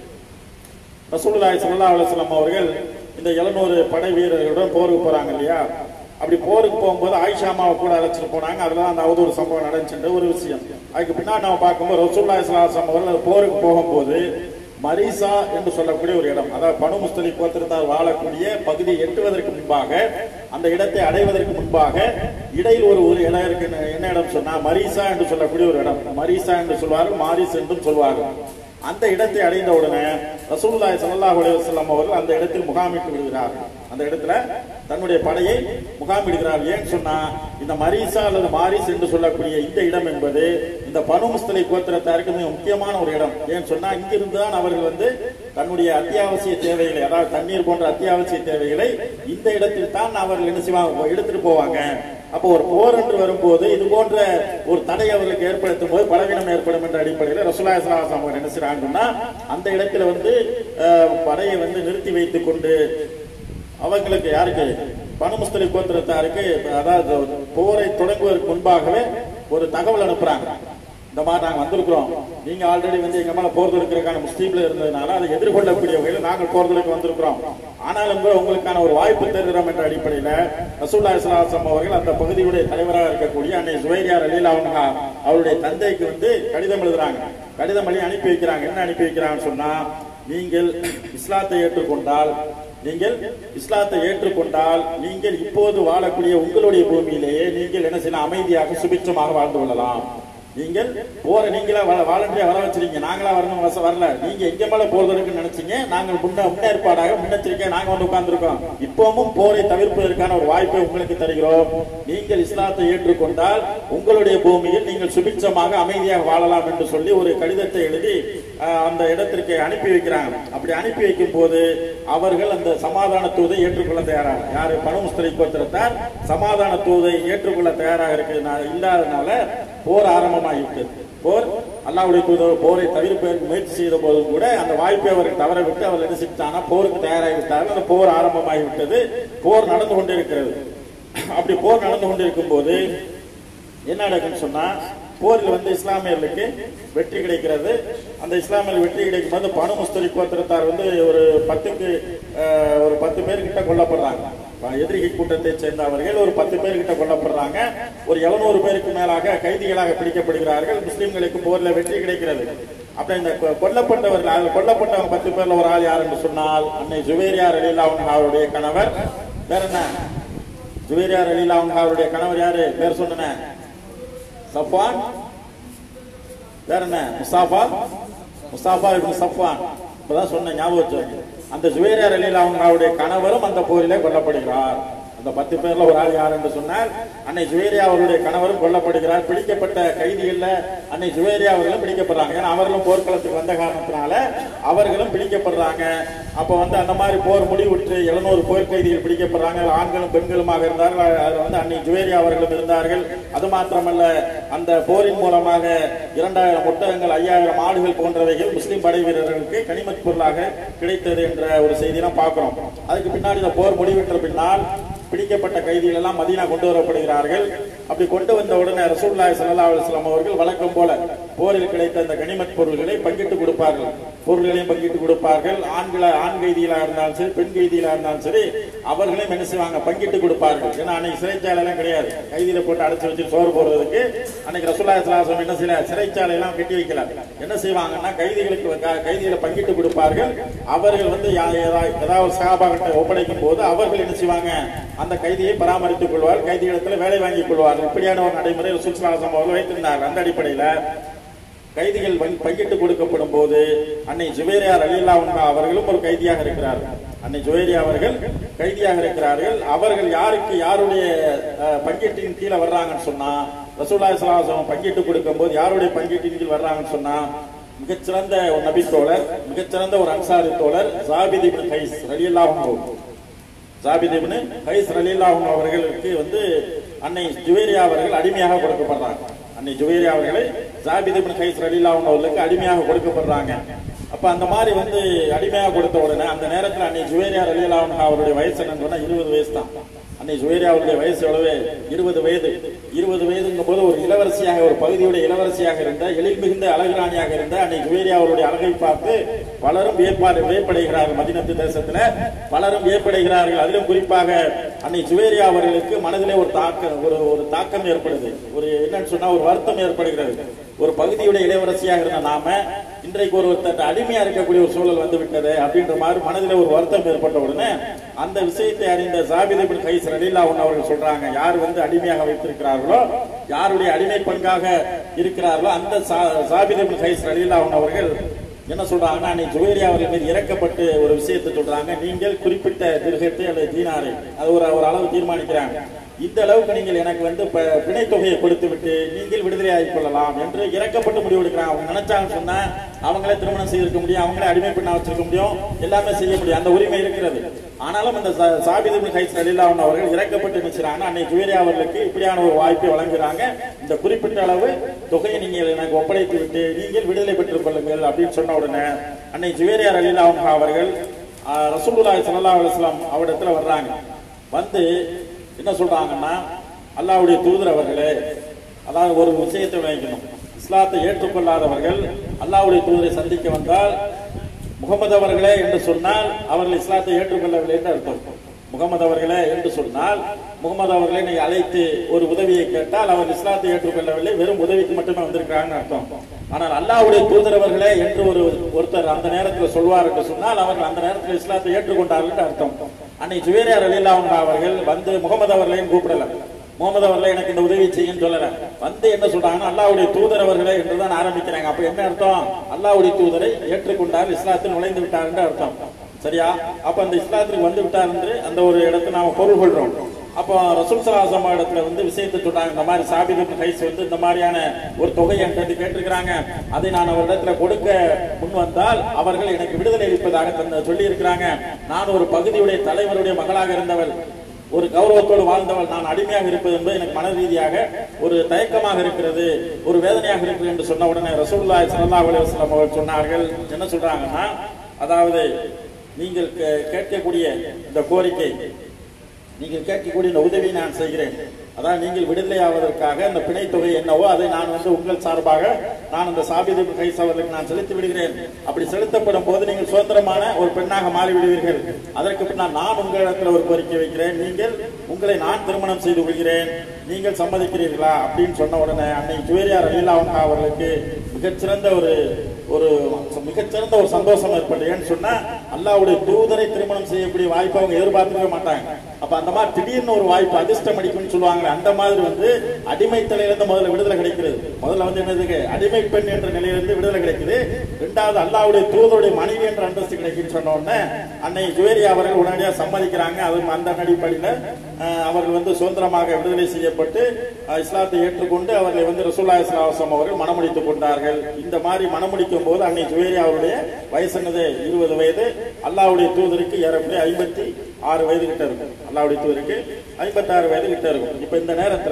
ரசூலுல்லாஹி ஸல்லல்லாஹு அலைஹி வஸல்லம் அவர்கள் இந்த 700 படை வீரர்களுடன் போருக்கு போறாங்க இல்லையா அப்படி போருக்கு போகும்போது ஆயிஷா அம்மாவை கூட அழைச்சிட்டு போனாங்க அதுல அந்த அவதூறு சம்பவம் நடந்துச்சுன்ற ஒரு விஷயம் அதுக்கு பின்னாடி நம்ம பார்க்கும்போது ரசூலுல்லாஹி ஸல்லல்லாஹு அலைஹி வஸல்லம் அவர்கள் அந்த போருக்கு போகும்போது மரீசா என்று சொல்லக்கூடிய ஒரு இடம் அதாவது பனு முஸ்தலி கோத்திரத்தார் வாழக்கூடிய பகுதியை எட்டுவதற்கு முன்பாக அந்த இடத்தை அடைவதற்கு முன்பாக இடையில் ஒரு ஒரு இடம் இருக்கு என்ன இடம் சொன்னா மரீசா என்று சொல்லக்கூடிய ஒரு இடம் மரீசா என்று சொல்வார்கள் மாரிஸ் என்றும் சொல்வார்கள் அந்த இடத்தை அடைந்த உடனே ரசூலுல்லாஹி ஸல்லல்லாஹு அலைஹி வஸல்லம் அவர்கள் அந்த இடத்தில் முகாமிட்டு விடுகிறார்கள் அந்த இடத்துல தன்னுடைய படையை முகாமிடுகிறார்கள் ஏன்னு சொன்னா இந்த மரீசா அல்லது மாரிஸ் என்று சொல்லக்கூடிய இந்த இடம் என்பது இந்த பனு முஸ்தலை கோத்திரத்தாருக்கு மிக முக்கியமான ஒரு இடம் ஏன்னு சொன்னா இங்கிருந்து தான் அவர்கள் வந்து தன்னுடைய அத்தியாவசிய தேவைகளை அதாவது தண்ணீர் போன்ற அத்தியாவசிய தேவைகளை இந்த இடத்தில் தான் அவர்கள் என்ன செய்வாங்க எடுத்துட்டு போவாங்க அப்போ ஒரு போர் என்று வரும்போது இது போன்ற ஒரு தடை அவர்களுக்கு ஏற்படுத்தும் போது பலவீனம் ஏற்படும் என்ற அடிப்படையில் ரசூலாய் சலாஹம் அவங்க என்ன செய்றாங்கன்னா அந்த இடத்துல வந்து அஹ், படையை வந்து நிறுத்தி வைத்துக் கொண்டு அவங்களுக்கு யாருக்கு பனமுஸ்தலி கோத்திரத்தாருக்கு அதாவது போரை தொடங்குவதற்கு முன்பாகவே ஒரு தகவல் அனுப்புறாங்க இந்த மாதிரி நாங்க வந்திருக்கிறோம் நீங்க ஆல்ரெடி வந்து எங்க மேல போர் தொடுக்கிறதுக்கான முஸ்லீம்ல இருந்ததுனால அதை எதிர்கொள்ளக்கூடிய வகையில் நாங்கள் போர் தொடுக்க வந்திருக்கிறோம் ஆனாலும் கூட உங்களுக்கான ஒரு வாய்ப்பு தருகிறோம் என்ற அடிப்படையில ரசூல்லா இஸ்லாசம் அவர்கள் அந்த பகுதியுடைய தலைவராக இருக்கக்கூடிய அன்னை சுவைரியார் அலீலா அவங்க அவருடைய தந்தைக்கு வந்து கடிதம் எழுதுறாங்க கடிதம் எழுதி அனுப்பி வைக்கிறாங்க என்ன அனுப்பி வைக்கிறாங்கன்னு சொன்னா நீங்கள் இஸ்லாத்தை ஏற்றுக்கொண்டால் நீங்கள் இஸ்லாத்தை ஏற்றுக்கொண்டால் நீங்கள் இப்போது வாழக்கூடிய உங்களுடைய பூமியிலேயே நீங்கள் என்ன செய்யலாம் அமைதியாக சுபிட்சமாக வாழ்ந்து கொள்ளலாம் நீங்கள் போற நீங்களா வாலண்டியா வர வச்சிருக்கீங்க நாங்களா வரணும் வச வரல நீங்க எங்க மேல போறதுன்னு நினைச்சீங்க நாங்கள் முன்ன முன்னேற்பாடாக முன்னெச்சரிக்கை நாங்க வந்து உட்கார்ந்துருக்கோம் இப்பவும் போரை தவிர்ப்பதற்கான ஒரு வாய்ப்பை உங்களுக்கு தருகிறோம் நீங்கள் இஸ்லாத்தை ஏற்றுக்கொண்டால் உங்களுடைய பூமியில் நீங்கள் சுபிட்சமாக அமைதியாக வாழலாம் என்று சொல்லி ஒரு கடிதத்தை எழுதி அஹ், அந்த இடத்திற்கு அனுப்பி வைக்கிறாங்க அப்படி அனுப்பி வைக்கும் போது அவர்கள் அந்த சமாதான தூதை ஏற்றுக்கொள்ள தயாராக யாரு பணமுஸ்தரி கோத்திரத்தார் சமாதான தூதை ஏற்றுக்கொள்ள தயாராக இருக்கிறதுனால இல்லாதனால போர் ஆரம்பமாகிவிட்டது போர் அல்லாவுடைய தூதர் போரை தவிர்ப்பதற்கு முயற்சி செய்த போதும் கூட அந்த வாய்ப்பை அவர்கள் தவற விட்டு அவர் என்ன செஞ்சாங்கன்னா போருக்கு தயாராகி விட்டார்கள் அந்த போர் ஆரம்பமாகிவிட்டது போர் நடந்து கொண்டிருக்கிறது அப்படி போர் நடந்து கொண்டிருக்கும் போது என்ன நடக்குன்னு சொன்னா போரில் வந்து இஸ்லாமியர்களுக்கு வெற்றி கிடைக்கிறது அந்த இஸ்லாமியர்கள் வெற்றி கிடைக்கும் போது பனு முஸ்தரி கோத்திரத்தார் வந்து ஒரு பத்துக்கு அஹ், ஒரு பத்து பேர் கிட்ட கொல்லப்படுறாங்க எதிரிகை கூட்டத்தை சேர்ந்தவர்கள் ஒரு பத்து பேர் கிட்ட கொல்லப்படுறாங்க ஒரு 700 பேருக்கு மேலாக கைதிகளாக பிடிக்கப்படுகிறார்கள் முஸ்லிம்களுக்கு போர்ல வெற்றி கிடைக்கிறது அப்ப இந்த கொ- கொல்லப்பட்டவர்கள் அதில் கொல்லப்பட்டவங்க பத்து பேர்ல ஒரு ஆள் யார் என்று சொன்னால் அன்னை ஜுவேரியார் அலிலா அவருடைய கணவர் வேற என்ன ஜுவேரியார் அலிலா அவருடைய கணவர் யாரு பேர் சொன்ன சஃபான் வேற என்ன முசாஃபா முசாஃபா இப்னு சஃபான் இப்பதான் சொன்ன ஞாபகம் வச்சுக்கோங்க அந்த ஜுவேரியார் அலிலா அவருடைய கணவரும் அந்த போரிலே கொல்லப்படுகிறார் அந்த பத்து பேர்ல ஒரு ஆள் யார் என்று சொன்னால் அன்னை ஜுவேரியா அவருடைய கணவரும் கொல்லப்படுகிறார் பிடிக்கப்பட்ட கைதிகள்ல அன்னை ஜுவேரியா அவர்களும் பிடிக்கப்படுறாங்க ஏன்னா அவர்களும் போர்க்களத்துக்கு வந்த காரணத்தினால அவர்களும் பிடிக்கப்படுறாங்க அப்ப வந்து அந்த மாதிரி போர் முடிவுற்று 700 போர் கைதிகள் பிடிக்கப்படுறாங்க அதுல ஆண்களும் பெண்களுமாக இருந்தார்கள் அதுல வந்து அன்னை ஜுவேரியா அவர்களும் இருந்தார்கள் அது மாத்திரமல்ல அந்த போரின் மூலமாக இரண்டாயிரம் ஒட்டகங்கள் ஐயாயிரம் ஆடுகள் போன்றவைகள் முஸ்லிம் படை வீரர்களுக்கு கனிமத் பொருளாக கிடைத்தது என்ற ஒரு செய்தியெல்லாம் பார்க்கிறோம் அதுக்கு பின்னாடி இந்த போர் முடிவுற்ற பின்னால் பிடிக்கப்பட்ட கைதிகள் எல்லாம் மதீனா கொண்டு வரப்படுகிறார்கள் அப்படி கொண்டு வந்த உடனே ரசூலுல்லாஹி ஸல்லல்லாஹு அலைஹி வஸல்லம் அவர்கள் வழக்கம் போல போரில் கிடைத்த அந்த கனிமத் பொருள்களை பங்கிட்டு கொடுப்பார்கள் பொருள்களையும் பங்கிட்டு கொடுப்பார்கள் ஆண்களை ஆண் கைதிகளாக இருந்தாலும் சரி பெண் கைதிகளாக இருந்தாலும் சரி அவர்களையும் என்ன செய்வாங்க பங்கிட்டு கொடுப்பார்கள் ஏன்னா அன்னைக்கு சிறைச்சாலை எல்லாம் கிடையாது கைதியில போட்டு அடைச்சு வச்சு சோறு போடுறதுக்கு அன்னைக்கு ரசூலுல்லாஹி ஸல்லல்லாஹு அலைஹி வஸல்லம் என்ன செய்யல சிறைச்சாலை எல்லாம் கட்டி வைக்கல என்ன செய்வாங்கன்னா கைதிகளுக்கு க- கைதிகளை பங்கிட்டு கொடுப்பார்கள் அவர்கள் வந்து யா- ஏதா- ஏதாவது சகாபாகிட்ட ஒப்படைக்கும் போது அவர்கள் என்ன செய்வாங்க அந்த கைதியை பராமரித்துக் கொள்வார் கைதிகளிடத்தில் வேலை வாங்கிக் கொள்வார்கள் இப்படியான ஒரு நடைமுறை ரசூல் ஸல்லல்லாஹு அலைஹி வஸல்லம் அவர்கள் வைத்திருந்தார்கள் அந்த அடிப்படையில கைதிகள் பங்கி- பங்கிட்டு கொடுக்கப்படும் போது அன்னை ஜுவேரியார் அலில்லா அவர்களும் ஒரு கைதியாக இருக்கிறார்கள் அன்னை ஜுவேரியா அவர்கள் கைதியாக இருக்கிறார்கள் அவர்கள் யாருக்கு யாருடைய அஹ், பங்கீட்டின் கீழே வர்றாங்கன்னு சொன்னா ரசூல்லா சலாசம் பங்கிட்டு கொடுக்கும் போது யாருடைய பங்கீட்டின் கீழ் வர்றாங்கன்னு சொன்னா மிகச்சிறந்த ஒரு நபி தோழர் மிகச்சிறந்த ஒரு அன்சாரி தோழர் ஜாபித் இப்னு கைஸ் ரலியல்லாஹு அன்ஹு ஜாபித் இப்னு கைஸ் ரலியல்லாஹு அன்ஹு அவர்களுக்கு வந்து அன்னை ஜுவேரியா அவர்கள் அடிமையாக கொடுக்கப்படுறாங்க அன்னை ஜுவேரியா அவர்களை ஜாபித் இப்னு கைஸ் ரலியல்லாஹு அன்ஹு அவர்களுக்கு அடிமையாக கொடுக்கப்படுறாங்க அப்ப அந்த மாதிரி வந்து அடிமையாக கொடுத்த உடனே அந்த நேரத்தில் அன்னை ஜுவேரியா ரலியல்லாஹு அன்ஹா அவருடைய வயசு என்னன்னு சொன்னா இருபது வயசு தான் அன்னை ஜுவேரியா அவருடைய வயசு எவ்வளவு இருபது வயது இருபது வயதுங்கும் போது ஒரு இளவரசியாக ஒரு பகுதியுடைய இளவரசியாக இருந்த எழில் மிகுந்த அழகுராணியாக இருந்த அன்னை ஜுவேரியா அவருடைய அழகை பார்த்து பலரும் வியப்பாடு வியப்படைகிறார்கள் மதினத்து தேசத்துல பலரும் வியப்படைகிறார்கள் அதிலும் குறிப்பாக அன்னை ஜுவேரியா அவர்களுக்கு மனதிலே ஒரு தாக்கம் ஒரு ஒரு தாக்கம் ஏற்படுது ஒரு என்னன்னு சொன்னா ஒரு வருத்தம் ஏற்படுகிறது ஒரு பகுதியுடைய இளவரசியாக இருந்த நாம இன்றைக்கு ஒரு ஒருத்தர் அடிமையா இருக்கக்கூடிய ஒரு சூழல் வந்து விட்டது அப்படின்ற மாதிரி மனதில் ஒரு வருத்தம் ஏற்பட்ட உடனே அந்த விஷயத்தை அறிந்த ஜாபித் இப்னு கைஸ் ரலீல்லாஹு அன்ஹு அவர்கள் சொல்றாங்க யார் வந்து அடிமையாக வைத்திருக்கிறார்களோ யாருடைய அடிமை பங்காக இருக்கிறார்களோ அந்த சா- ஜாபித் இப்னு கைஸ் ரலீல்லாஹு அன்ஹு அவர்கள் என்ன சொல்றாங்கன்னா நீ ஜுவேரியா அவர்கள் மீது இறக்கப்பட்டு ஒரு விஷயத்தை சொல்றாங்க நீங்கள் குறிப்பிட்ட திருகத்தை அல்லது தீனாரை அது ஒரு ஒரு அளவு தீர்மானிக்கிறாங்க இந்த அளவுக்கு நீங்கள் எனக்கு வந்து ப- பிணைத் தொகையை கொடுத்து விட்டு நீங்கள் விடுதலை ஆகிக் கொள்ளலாம் என்று இறக்கப்பட்டு முடிவெடுக்கிறாங்க அவங்க நினைச்சாங்கன்னு சொன்னா அவங்களே திருமணம் செய்திருக்க முடியும் அவங்களே அடிமை பெண்ணா வச்சிருக்க முடியும் எல்லாமே செய்ய முடியும் அந்த உரிமை இருக்கிறது ஆனாலும் அந்த சா- சாபித் இப்னு கைஸ் ரலியல்லாஹு அவர்கள் இறக்கப்பட்டு நினைச்சாங்கன்னா அன்னை ஜுவேரியா அவர்களுக்கு இப்படியான ஒரு வாய்ப்பை வழங்குறாங்க இந்த குறிப்பிட்ட அளவு தொகையை நீங்கள் எனக்கு ஒப்படைத்து விட்டு நீங்கள் விடுதலை பெற்றுக் கொள்ளுங்கள் அப்படின்னு சொன்ன உடனே அன்னை ஜுவேரியா ரலியல்லாஹு அவர்கள் ஆஹ், ரசூலுல்லாஹி ஸல்லல்லாஹு அலைஹி வஸல்லம் அவரிடத்துல வர்றாங்க வந்து என்ன சொல்றாங்கன்னா அல்லாஹ்வுடைய தூதர் அவர்களே அதாவது ஒரு விஷயத்தை விளக்கணும் இஸ்லாத்தை ஏற்றுக்கொள்ளாதவர்கள் அல்லாஹ்வுடைய தூதரை சந்திக்க வந்தால் முகமது அவர்களே என்று சொன்னால் அவர்கள் இஸ்லாத்தை ஏற்றுக்கொள்ளவில்லை என்று அர்த்தம் முகமது அவர்களே என்று சொன்னால் முகமது அவர்களை நீ அழைத்து ஒரு உதவியை கேட்டால் அவர் இஸ்லாத்தை ஏற்றுக்கொள்ளவில்லை வெறும் உதவிக்கு மட்டுமே வந்திருக்கிறாங்கன்னு அர்த்தம் ஆனால் அல்லாஹ்வுடைய தூதரவர்களே என்று ஒரு ஒருத்தர் அந்த நேரத்தில் சொல்வார் என்று சொன்னால் அவர்கள் அந்த நேரத்தில் இஸ்லாத்தை ஏற்றுக்கொண்டார்கள் என்று அர்த்தம் அன்னை ஜுவேரியார் அலில்லாஹ் அவர்கள் வந்து முகமது அவர்களையும் கூப்பிடல முகமது அவர்களே எனக்கு இந்த உதவி செய்யுன்னு சொல்லல வந்து என்ன சொல்றாங்கன்னா அல்லாஹ்வுடைய தூதர் அவர்களே என்றுதான் ஆரம்பிக்கிறாங்க அப்ப என்ன அர்த்தம் அல்லாஹ்வுடைய தூதரை ஏற்றுக்கொண்டார் இஸ்லாத்தில் நுழைந்து விட்டார் என்று அர்த்தம் சரியா அப்ப அந்த இஸ்லாத்துக்கு வந்து விட்டார் என்று அந்த ஒரு இடத்தை நாம பொருள் கொள்றோம் அப்போ ரசூல் சலாசம் இடத்துல வந்து விஷயத்தை சொல்றாங்க இந்த மாதிரி சாபிதுக்கு கைஸ் வந்து இந்த மாதிரியான ஒரு தொகை என்கிட்ட கேட்டிருக்கிறாங்க அதை நான் அவரிடத்துல கொடுக்க முன் வந்தால் அவர்கள் எனக்கு விடுதலை அளிப்பதாக தந்த சொல்லி இருக்கிறாங்க நான் ஒரு பகுதியுடைய தலைவருடைய மகளாக இருந்தவள் ஒரு கௌரவத்தோடு வாழ்ந்தவள் நான் அடிமையாக இருப்பது என்பது எனக்கு மன ரீதியாக ஒரு தயக்கமாக இருக்கிறது ஒரு வேதனையாக இருக்கிறது என்று சொன்ன உடனே ரசூலுல்லாஹி ஸல்லல்லாஹு அலைஹி வஸல்லம் அவர்கள் சொன்னார்கள் என்ன சொல்றாங்கன்னா அதாவது நீங்கள் கே- கேட்கக்கூடிய இந்த கோரிக்கை நீங்கள் கேட்கக்கூடிய இந்த உதவியை நான் செய்கிறேன் அதான் நீங்கள் விடுதலை ஆவதற்காக அந்த பிணைத் தொகை என்னவோ அதை நான் வந்து உங்கள் சார்பாக நான் அந்த சாபிது கைஸ் அவர்களுக்கு நான் செலுத்தி விடுகிறேன் அப்படி செலுத்தப்படும் போது நீங்கள் சுதந்திரமான ஒரு பெண்ணாக மாறி விடுவீர்கள் அதற்கு பின்னால் நான் உங்களிடத்தில் ஒரு கோரிக்கை வைக்கிறேன் நீங்கள் உங்களை நான் திருமணம் செய்து கொள்கிறேன் நீங்கள் சம்மதிக்கிறீர்களா அப்படின்னு சொன்ன உடனே அன்னை ஜுவேரியார் அலீலா அவர்களுக்கு மிகச்சிறந்த ஒரு ஒரு மிகச்சிறந்த ஒரு சந்தோஷம் ஏற்பட்டு ஏன்னு சொன்னா அல்லாவுடைய தூதரை திருமணம் செய்யக்கூடிய வாய்ப்பை அவங்க எதிர்பார்க்கவே மாட்டாங்க அப்ப அந்த மாதிரி திடீர்னு ஒரு வாய்ப்பு அதிர்ஷ்டம் அடிக்கும்னு சொல்லுவாங்க அந்த மாதிரி வந்து அடிமை தலையிலிருந்து முதல்ல விடுதலை கிடைக்கிறது முதல்ல வந்து என்னதுக்கு அடிமை பெண் என்ற நிலையிலிருந்து விடுதலை கிடைக்குது ரெண்டாவது அல்லாவுடைய தூதருடைய மனைவி என்ற அந்தஸ்து கிடைக்குன்னு சொன்ன உடனே அன்னை ஜுவேரியா அவர்கள் உடனடியாக சம்மதிக்கிறாங்க அதுவும் அந்த அடிப்படையில் அஹ், அவர்கள் வந்து சுதந்திரமாக விடுதலை செய்யப்பட்டு அஹ், இஸ்லாத்தை ஏற்றுக்கொண்டு அவர்களை வந்து ரசூல்லா இஸ்லாம் அவர்கள் மனமுடித்துக் கொண்டார்கள் இந்த மாதிரி மனமுடிக்கும் போது அன்னை ஜுவேரியா அவருடைய வயசு என்னது இருபது வயது அல்லாவுடைய தூதருக்கு ஏறக்குறைய ஐம்பத்தி ஆறு வயது கிட்ட இருக்கும் அல்லாவுடைய தூதருக்கு ஐம்பத்தி ஆறு வயது கிட்ட இருக்கும் இப்ப இந்த நேரத்துல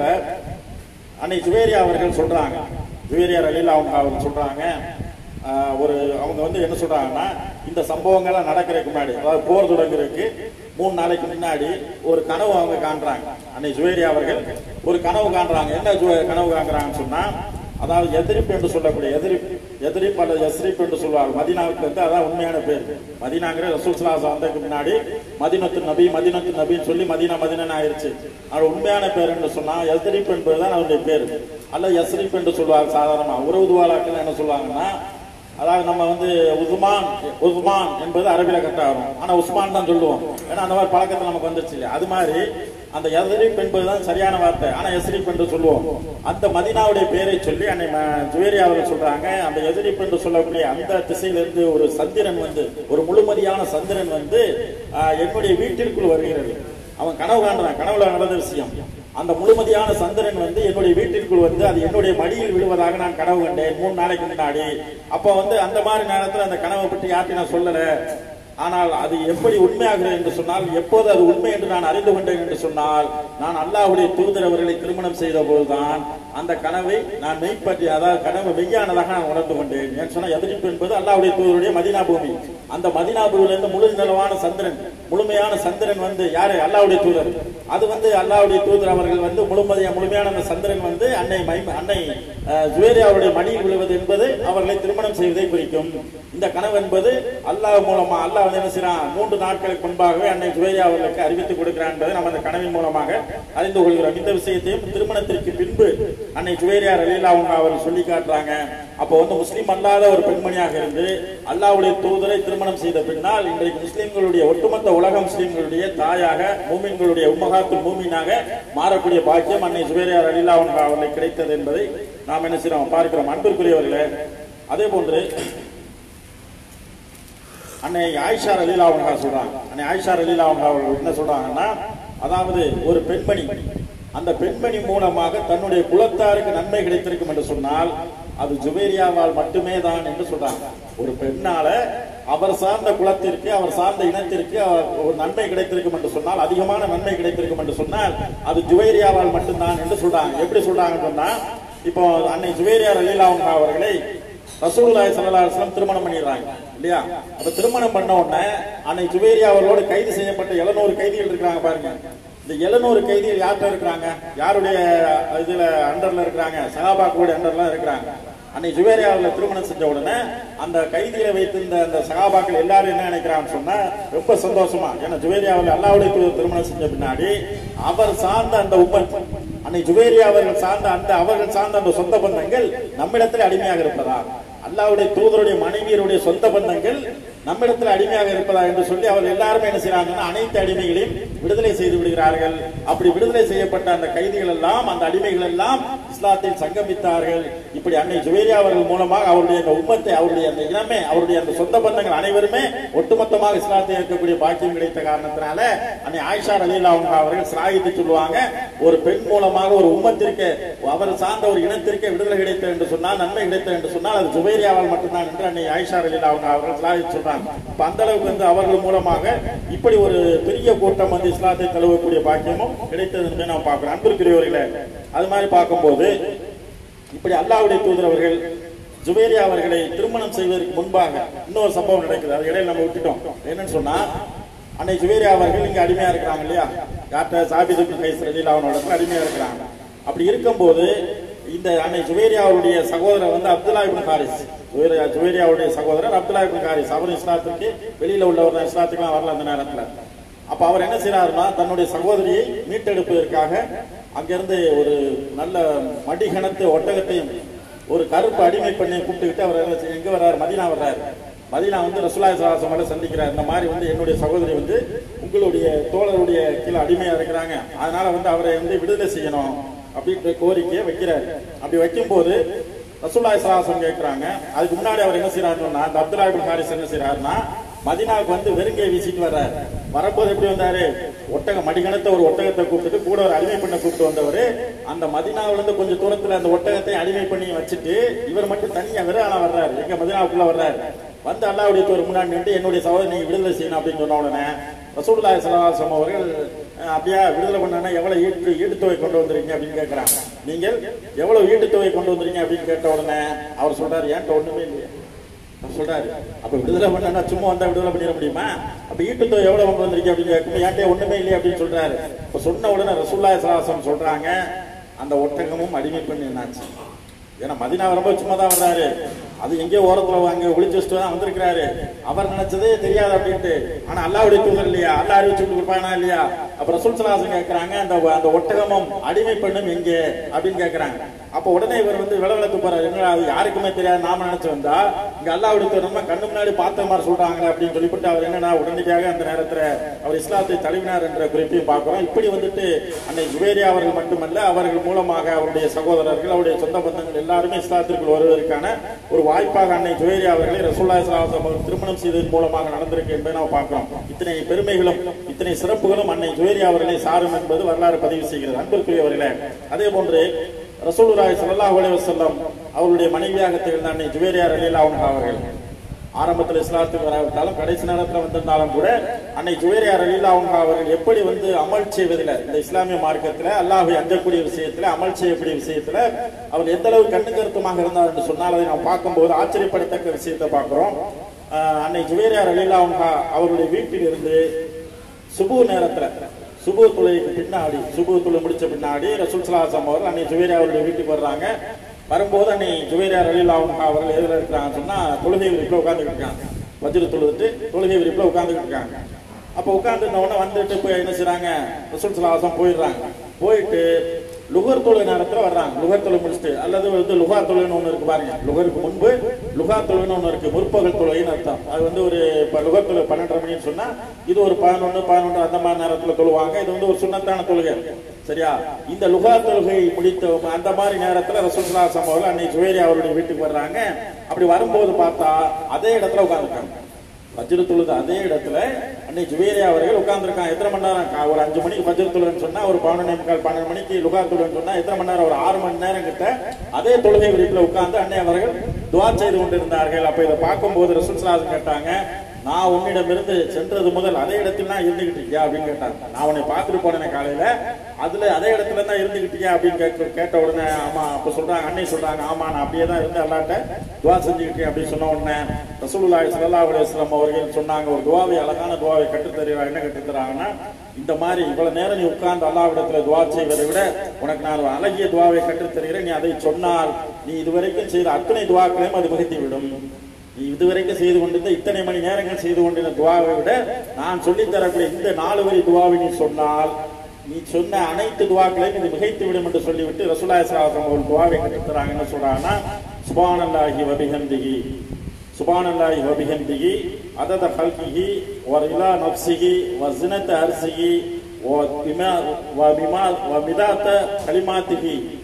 அன்னை ஜுவேரியா அவர்கள் சொல்றாங்க ஜுவேரியார் அலிலா அவங்க அவங்க சொல்றாங்க ஆஹ், ஒரு அவங்க வந்து என்ன சொல்றாங்கன்னா இந்த சம்பவங்கள்லாம் நடக்கிறதுக்கு முன்னாடி அதாவது போர் தொடங்குறதுக்கு மூணு நாளைக்கு முன்னாடி ஒரு கனவு அவங்க காண்றாங்க அன்னை ஜுவேரியா அவர்கள் ஒரு கனவு காண்றாங்க என்ன ஜு- கனவு காண்றாங்கன்னு சொன்னா அதாவது எதிரிப் என்று சொல்லக்கூடிய எதிரிப் எதிரிப் அல்லது எஸ்ரிப் என்று சொல்வாங்க மதினாவுக்கு வந்து அதான் உண்மையான பேர் மதினாங்கிற ரசூல் சலாசம் வந்ததுக்கு முன்னாடி மதினத்து நபி மதினத்து நபின்னு சொல்லி மதினா மதினன் ஆயிருச்சு அவர் உண்மையான பேர் என்று சொன்னா எஸ்ரிப் என்பதுதான் அவருடைய பேர் அல்ல எஸ்ரிப் என்று சொல்வாங்க சாதாரணமா உறவு துவாலாக்கள் என்ன சொல்லுவாங்கன்னா அதாவது நம்ம வந்து உஸ்மான் உஸ்மான் என்பது அரபில கரெக்டா வரும் ஆனா உஸ்மான் தான் சொல்லுவோம் ஏன்னா அந்த மாதிரி பழக்கத்தில் நமக்கு வந்துருச்சு இல்லையா அது மாதிரி அந்த எஸ்ரிப் என்பதுதான் சரியான வார்த்தை ஆனா எஸ்ரிப் என்று சொல்லுவோம் அந்த மதினாவுடைய பெயரை சொல்லி அன்னை ம- ஜுவேரியா அவர்கள் சொல்றாங்க அந்த எஸ்ரிப் என்று சொல்லக்கூடிய அந்த திசையிலிருந்து ஒரு சந்திரன் வந்து ஒரு முழுமதியான சந்திரன் வந்து ஆஹ், என்னுடைய வீட்டிற்குள் வருகிறது அவன் கனவு காண்றான் கனவுல நடந்த விஷயம் அந்த முழுமதியான சந்திரன் வந்து என்னுடைய வீட்டிற்குள் வந்து அது என்னுடைய மடியில் விழுவதாக நான் கனவு கண்டேன் மூணு நாளைக்கு முன்னாடி அப்போ வந்து அந்த மாதிரி நேரத்துல அந்த கனவை பற்றி யார்ட்டையும் நான் சொல்லல ஆனால் அது எப்படி உண்மையாகிறது என்று சொன்னால் எப்போது அது உண்மை என்று நான் அறிந்து கொண்டேன் என்று சொன்னால் நான் அல்லாஹ்வுடைய தூதர் அவர்களை திருமணம் செய்த போதுதான் அந்த கனவை நான் மெய்ப்பற்றி அதாவது கனவு மெய்யானதாக நான் உணர்ந்து கொண்டேன் ஏன் சொன்னால் எதிர்ப்பு என்பது அல்லாஹ்வுடைய தூதருடைய மதினா பூமி அந்த மதினா பூமியிலிருந்து முழு நிலவான சந்திரன் முழுமையான சந்திரன் வந்து யாரு அல்லாஹ்வுடைய தூதர் அது வந்து அல்லாஹ்வுடைய தூதர் அவர்கள் வந்து முழுமதிய முழுமையான அந்த சந்திரன் வந்து அன்னை மை அன்னை அஹ், ஜுவேரியாவுடைய மடியில் விழுவது என்பது அவர்களை திருமணம் செய்வதை குறிக்கும் இந்த கனவு என்பது அல்லாஹ் மூலமா அல்லாஹ் வந்து என்ன செய்யறான் மூன்று நாட்களுக்கு முன்பாகவே அன்னை ஜுவேரியா அவர்களுக்கு அறிவித்துக் கொடுக்கிறான் என்பதை நம்ம அந்த கனவின் மூலமாக அறிந்து கொள்கிறோம் இந்த விஷயத்தையும் திருமணத்திற்கு பின்பு அன்னை ஜுவேரியா ரலீலா அவங்க அவர்கள் சொல்லி காட்டுறாங்க அப்போ வந்து முஸ்லீம் அல்லாத ஒரு பெண்மணியாக இருந்து அல்லாஹ்வுடைய தூதரை திருமணம் செய்த பின்னால் இன்றைக்கு முஸ்லிம்களுடைய ஒட்டுமொத்த உலக முஸ்லிம்களுடைய தாயாக மூமின்களுடைய உம்மகாத்து மூமினாக மாறக்கூடிய பாக்கியம் அன்னை ஜுவேரியா ரலீலா அவங்க அவர்களுக்கு கிடைத்தது என்பதை நாம் என்ன செய்யறோம் பார்க்கிறோம் அன்பிற்குரியவர்களே அதே போன்று அன்னை ஆயிஷா ரலீலா அவங்க சொல்றாங்க அன்னை ஆயிஷா ரலீலா அவங்க அவர்கள் என்ன சொல்றாங்கன்னா அதாவது ஒரு பெண்மணி அந்த பெண்மணி மூலமாக தன்னுடைய குலத்தாருக்கு நன்மை கிடைத்திருக்கும் என்று சொன்னால் அது ஜுவேரியாவால் மட்டுமே தான் என்று சொல்றாங்க ஒரு பெண்ணால அவர் சார்ந்த குலத்திற்கு அவர் சார்ந்த இனத்திற்கு அவர் ஒரு நன்மை கிடைத்திருக்கும் என்று சொன்னால் அதிகமான நன்மை கிடைத்திருக்கும் என்று சொன்னால் அது ஜுவேரியாவால் மட்டும்தான் என்று சொல்றாங்க எப்படி சொல்றாங்கன்னு சொன்னா இப்போ அன்னை ஜுவேரியா ரலீலா அவங்க அவர்களை ரசூலுல்லாஹி ஸல்லல்லாஹு அலைஹி வஸல்லம் திருமணம் பண்ணிடுறாங்க இல்லையா அப்ப திருமணம் பண்ண உடனே அன்னை ஜுவேரியா அவர்களோடு கைது செய்யப்பட்ட 700 கைதிகள் இருக்காங்க பாருங்க இந்த 700 கைதிகள் யார்கிட்ட இருக்கிறாங்க யாருடைய இதுல அண்டர்ல இருக்கிறாங்க சகாபாக்களுடைய அண்டர்ல இருக்கிறாங்க அன்னை ஜுவேரியா அவர்களை திருமணம் செஞ்ச உடனே அந்த கைதிகளை வைத்திருந்த அந்த சகாபாக்கள் எல்லாரும் என்ன நினைக்கிறாங்கன்னு சொன்னா ரொம்ப சந்தோஷமா ஏன்னா ஜுவேரியா அவர்கள் அல்லாவுடைய தூதர் திருமணம் செஞ்ச பின்னாடி அவர் சார்ந்த அந்த உம்மத் அன்னை ஜுவேரியா அவர்கள் சார்ந்த அந்த அவர்கள் சார்ந்த அந்த சொந்த பந்தங்கள் நம்மிடத்தில் அடிமையாக இருப்பதா அல்லாவுடைய தூதருடைய மனைவியருடைய சொந்த பந்தங்கள் நம்மிடத்தில் அடிமையாக இருப்பதா என்று சொல்லி அவர்கள் எல்லாருமே என்ன செய்யறாங்கன்னா அனைத்து அடிமைகளையும் விடுதலை செய்து விடுகிறார்கள் அப்படி விடுதலை செய்யப்பட்ட அந்த கைதிகள் எல்லாம் அந்த அடிமைகள் எல்லாம் இஸ்லாத்தில் சங்கமித்தார்கள் இப்படி அன்னை ஜுவேரியா அவர்கள் மூலமாக அவருடைய அந்த உம்மத்தை அவருடைய அந்த இனமே அவருடைய அந்த சொந்த பந்தங்கள் அனைவருமே ஒட்டுமொத்தமாக இஸ்லாத்தை ஏற்கக்கூடிய பாக்கியம் கிடைத்த காரணத்தினால அன்னை ஆயிஷா ரலீலா அவங்க அவர்கள் சிலாகித்து சொல்லுவாங்க ஒரு பெண் மூலமாக ஒரு உம்மத்திற்கு அவர் சார்ந்த ஒரு இனத்திற்கு விடுதலை கிடைத்தது என்று சொன்னால் நன்மை கிடைத்தது என்று சொன்னால் அது ஜுவேரியாவால் மட்டும்தான் என்று அன்னை ஆயிஷா ரலீலா அவங்க அவர்கள் சிலாகித்து சொல்றாங்க அப்ப அந்த அளவுக்கு வந்து அவர்கள் மூலமாக இப்படி ஒரு பெரிய கூட்டம் வந்து இஸ்லாத்தை தழுவக்கூடிய பாக்கியமும் கிடைத்தது என்று நாம் பார்க்கிறோம் அன்பிற்குரியவர்களே அது மாதிரி பார்க்கும்போது இப்படி அல்லாஹ்வுடைய தூதர் அவர்கள் ஜுவேரியா அவர்களை திருமணம் செய்வதற்கு முன்பாக இன்னொரு சம்பவம் நடக்குது அது இடையில நம்ம விட்டுட்டோம் என்னன்னு சொன்னா அன்னை ஜுவேரியா அவர்கள் இங்க அடிமையா இருக்கிறாங்க இல்லையா டாக்டர் சாபித் இப்னு கைஸ் ரலியல்லாஹு அன்ஹு இடத்துல அடிமையா இருக்கிறாங்க அப்படி இருக்கும்போது இந்த அன்னை ஜுவேரியா அவருடைய சகோதரர் வந்து அப்துல்லா இப்னு ஹாரிஸ் ஜுவேரியா ஜுவேரியாவுடைய சகோதரர் அப்துல்லா இப்னு ஹாரிஸ் அவர் இஸ்லாத்திற்கு வெளியில உள்ளவர் தான் இஸ்லாத்துக்குலாம் வரல அந்த நேரத்துல அப்ப அவர் என்ன செய்யறாருன்னா தன்னுடைய சகோதரியை மீட்டெடுப்பதற்காக அங்கிருந்து ஒரு நல்ல மடிகணத்து ஒட்டகத்தையும் ஒரு கருப்பு அடிமை பெண்ணை கூப்பிட்டுக்கிட்டு அவர் என்ன செய்ய- எங்க வர்றாரு மதீனா வர்றாரு மதீனா வந்து ரசூலாய் சலாசம் சந்திக்கிறார் இந்த மாதிரி வந்து என்னுடைய சகோதரி வந்து உங்களுடைய தோழருடைய கீழே அடிமையா இருக்கிறாங்க அதனால வந்து அவரை வந்து விடுதலை செய்யணும் அப்படின்ற கோரிக்கையை வைக்கிறாரு அப்படி வைக்கும்போது ரசூலாய் சலாசம் கேட்கிறாங்க அதுக்கு முன்னாடி அவர் என்ன செய்யறாருன்னா அந்த அப்துல்லா இப்னு ஹாரிஸ் என்ன செய்யறாருன்னா மதினாவுக்கு வந்து வெறுங்கையை வீசிட்டு வர்றாரு வரும்போது எப்படி வந்தாரு ஒட்டக மடிகணத்த ஒரு ஒட்டகத்தை கூப்பிட்டு கூட ஒரு அடிமை பண்ண கூப்பிட்டு வந்தவர் அந்த மதினாவுல இருந்து கொஞ்சம் தூரத்துல அந்த ஒட்டகத்தை அடிமை பண்ணி வச்சுட்டு இவர் மட்டும் தனியா வெறும் வர்றாரு எங்க மதினாவுக்குள்ள வர்றாரு வந்து அல்லாவுடைய தூர் முன்னாடி நின்று என்னுடைய சகோதரி நீங்க விடுதலை செய்யணும் அப்படின்னு சொன்ன உடனே ரசூலுல்லாஹி ஸல்லல்லாஹு அலைஹி வஸல்லம் அவர்கள் அஹ், அப்படியா விடுதலை பண்ணா எவ்வளவு ஈட்டு ஈட்டுத்தொகை கொண்டு வந்திருக்கீங்க அப்படின்னு கேட்கறாங்க நீங்கள் எவ்வளவு ஈட்டுத்தொகை கொண்டு வந்திருக்கீங்க அப்படின்னு கேட்ட உடனே அவர் சொல்றாரு ஏன்ட்ட ஒண்ணுமே இல்லையா அவர் சொல்றாரு அப்ப விடுதலை பண்ணா சும்மா வந்தா விடுதலை பண்ணிட முடியுமா அப்ப ஈட்டுத்தொகை எவ்வளவு கொண்டு வந்திருக்கீங்க அப்படின்னு கேட்கும் ஏன்ட்டே ஒண்ணுமே இல்லையா அப்படின்னு சொல்றாரு இப்ப சொன்ன உடனே ரசூலுல்லாஹி ஸல்லல்லாஹு அலைஹி வஸல்லம் சொல்றாங்க அந்த ஒட்டகமும் அடிமை பண்ணி என்னாச்சு ஏன்னா மதினா வரும்போது சும்மா தான் வர்றாரு அது எங்கேயோ ஓரத்துல அங்க ஒளிச்சு வச்சுட்டு தான் வந்திருக்கிறாரு அவர் நினைச்சதே தெரியாது அப்படின்ட்டு ஆனா அல்லாவுடைய தூதர் இல்லையா அல்லா அறிவிச்சு கொடுப்பானா இல்லையா அப்புறம் சுல்சலாசன் கேட்கறாங்க அந்த அந்த ஒட்டகமும் அடிமை பெண்ணும் எங்கே அப்படின்னு கேட்கறாங்க அப்ப உடனே இவர் வந்து விளவெடுத்து போறாரு என்ன அது யாருக்குமே தெரியாது நாம நினைச்சு வந்தா இங்க அல்லாவுடைய தூதர் நம்ம கண்ணு முன்னாடி பார்த்த மாதிரி சொல்றாங்க அப்படின்னு சொல்லிவிட்டு அவர் என்னன்னா உடனடியாக அந்த நேரத்துல அவர் இஸ்லாத்தை தழுவினார் என்ற குறிப்பையும் பார்க்கிறோம் இப்படி வந்துட்டு அன்னை ஜுவேரியா அவர்கள் மட்டுமல்ல அவர்கள் மூலமாக அவருடைய சகோதரர்கள் அவருடைய சொந்த பந்தங்கள் எல்லாருமே இஸ்லாத்திற்குள் வருவதற்கான ஒரு வாய்ப்பாக அன்னை ஜுவேரியா அவர்களை ரசூல்லா இஸ்லாம் அவர்கள் திருமணம் செய்ததன் மூலமாக நடந்திருக்கு என்பதை நாம் பார்க்கிறோம் இத்தனை பெருமைகளும் இத்தனை சிறப்புகளும் அன்னை ஜுவேரியா அவர்களை சாரும் என்பது வரலாறு பதிவு செய்கிறது அன்பிற்குரியவர்களே அதே போன்று ரசூலுல்லாஹி ஸல்லல்லாஹு அலைஹி வஸல்லம் அவருடைய மனைவியாக திகழ்ந்த அன்னை ஜுவேரியா ரலியல்லாஹு அன்ஹா அவர்கள் ஆரம்பத்தில் இஸ்லாத்துக்கு வராவிட்டாலும் கடைசி நேரத்தில் வந்திருந்தாலும் கூட அன்னை ஜுவேரியா ரலீலா அவங்க அவர்கள் எப்படி வந்து அமல் செய்வதில் இந்த இஸ்லாமிய மார்க்கத்தில் அல்லாஹை அஞ்சக்கூடிய விஷயத்தில் அமல் செய்யக்கூடிய விஷயத்தில் அவர் எந்த அளவு கண்ணு கருத்துமாக இருந்தார் என்று சொன்னால் அதை நாம் பார்க்கும்போது ஆச்சரியப்படத்தக்க விஷயத்தை பார்க்கிறோம் ஆஹ் அன்னை ஜுவேரியா ரலீலா அவங்க அவருடைய வீட்டில் இருந்து சுபு நேரத்துல சுபு தொழுகைக்கு பின்னாடி சுபு தொழு முடிச்ச பின்னாடி ரசூல் சலாசம் அவர்கள் அன்னை ஜுவேரியா அவருடைய வீட்டுக்கு வர்றாங்க வரும்போது அன்னை ஜுவேரியா ரலீலா அவங்க அவர்கள் எதில் இருக்கிறாங்கன்னு சொன்னா தொழுகை விரிப்பில் உட்காந்துட்டு இருக்காங்க வஜ்ரு தொழுதுட்டு தொழுகை விரிப்பில் உட்காந்துட்டு இருக்காங்க அப்போ உட்காந்துருந்த உடனே வந்துட்டு போய் என்ன செய்றாங்க ரசூல் சலாசம் போயிடுறாங்க போயிட்டு லுகர் தொழு நேரத்துல வர்றாங்க லுகர் தொழு முடிச்சுட்டு அல்லது வந்து லுகா தொழுன்னு ஒண்ணு இருக்கு பாருங்க லுகருக்கு முன்பு லுகா தொழுன்னு ஒண்ணு இருக்கு முற்பகல் தொழுகைன்னு அர்த்தம் அது வந்து ஒரு இப்ப லுகர் தொழு பன்னெண்டரை மணின்னு சொன்னா இது ஒரு பதினொன்னு பதினொன்று அந்த மாதிரி நேரத்துல தொழுவாங்க இது வந்து ஒரு சுண்ணத்தான தொழுகை சரியா இந்த லுகா தொழுகை முடித்த அந்த மாதிரி நேரத்துல ரசூல்லா சம்பவம் அன்னை ஜுவேரி அவருடைய வீட்டுக்கு வர்றாங்க அப்படி வரும்போது பார்த்தா அதே இடத்துல உட்காந்துருக்காங்க வஜ்ர தொழுது அதே இடத்துல அன்னை ஜுவேரியா அவர்கள் உட்கார்ந்துருக்காங்க எத்தனை மணி நேரம் கா- ஒரு அஞ்சு மணிக்கு வஜ்ர தொழுன்னு சொன்னா ஒரு பதினொன்னே முக்கால் பன்னெண்டு மணிக்கு லுகா தொழுன்னு சொன்னா எத்தனை மணி நேரம் ஒரு ஆறு மணி நேரம் கிட்ட அதே தொழுகை விரிப்புல உட்கார்ந்து அன்னை அவர்கள் துவா செய்து கொண்டிருந்தார்கள் அப்ப இதை பார்க்கும்போது ரசூல் சலாஸ் கேட்டாங்க நான் உன்னிடமிருந்து சென்றது முதல் அதே இடத்துல தான் இருந்துகிட்டு இருக்கியா அப்படின்னு கேட்டாங்க நான் உன்னை பார்த்துட்டு போனேன் காலையில அதுல அதே இடத்துல தான் இருந்துகிட்டு இருக்கியா அப்படின்னு கேட்க கேட்ட உடனே ஆமா அப்ப சொல்றாங்க அன்னை சொல்றாங்க ஆமா நான் அப்படியே தான் இருந்து அல்லாட்ட துவா செஞ்சுக்கிட்டேன் அப்படின்னு சொன்ன உடனே ரசூலுல்லாஹி ஸல்லல்லாஹு அலைஹி வஸல்லம் அவர்கள் சொன்னாங்க ஒரு துவாவை அழகான துவாவை கற்றுத் தருகிறார் என்ன கற்றுத் தராங்கன்னா இந்த மாதிரி இவ்வளவு நேரம் நீ உட்கார்ந்து அல்லாவிடத்துல துவா செய்வதை விட உனக்கு நான் ஒரு அழகிய துவாவை கற்றுத் தருகிறேன் நீ அதை சொன்னால் நீ இதுவரைக்கும் செய்த அத்தனை துவாக்களையும் அது மிகுத்தி விடும் நீ இதுவரைக்கும் செய்து கொண்டிருந்த இத்தனை மணி நேரங்கள் செய்து கொண்டிருந்த துவாவை விட நான் சொல்லித் தரக்கூடிய இந்த நாலு வரி துவாவை நீ சொன்னால் நீ சொன்ன அனைத்து துவாக்களையும் இது மிகைத்து விடும் என்று சொல்லிவிட்டு ரசூலாய் சாசம் ஒரு துவாவை கற்றுத்தராங்க என்ன சொல்றாங்கன்னா சுபானல்லாஹி வபிஹந்திகி சுபானல்லாஹி வபிஹந்திகி அதத ஹல்கிஹி வரிலா நப்சிஹி வசினத்த அரிசிஹி وبما وبما ومدات كلماته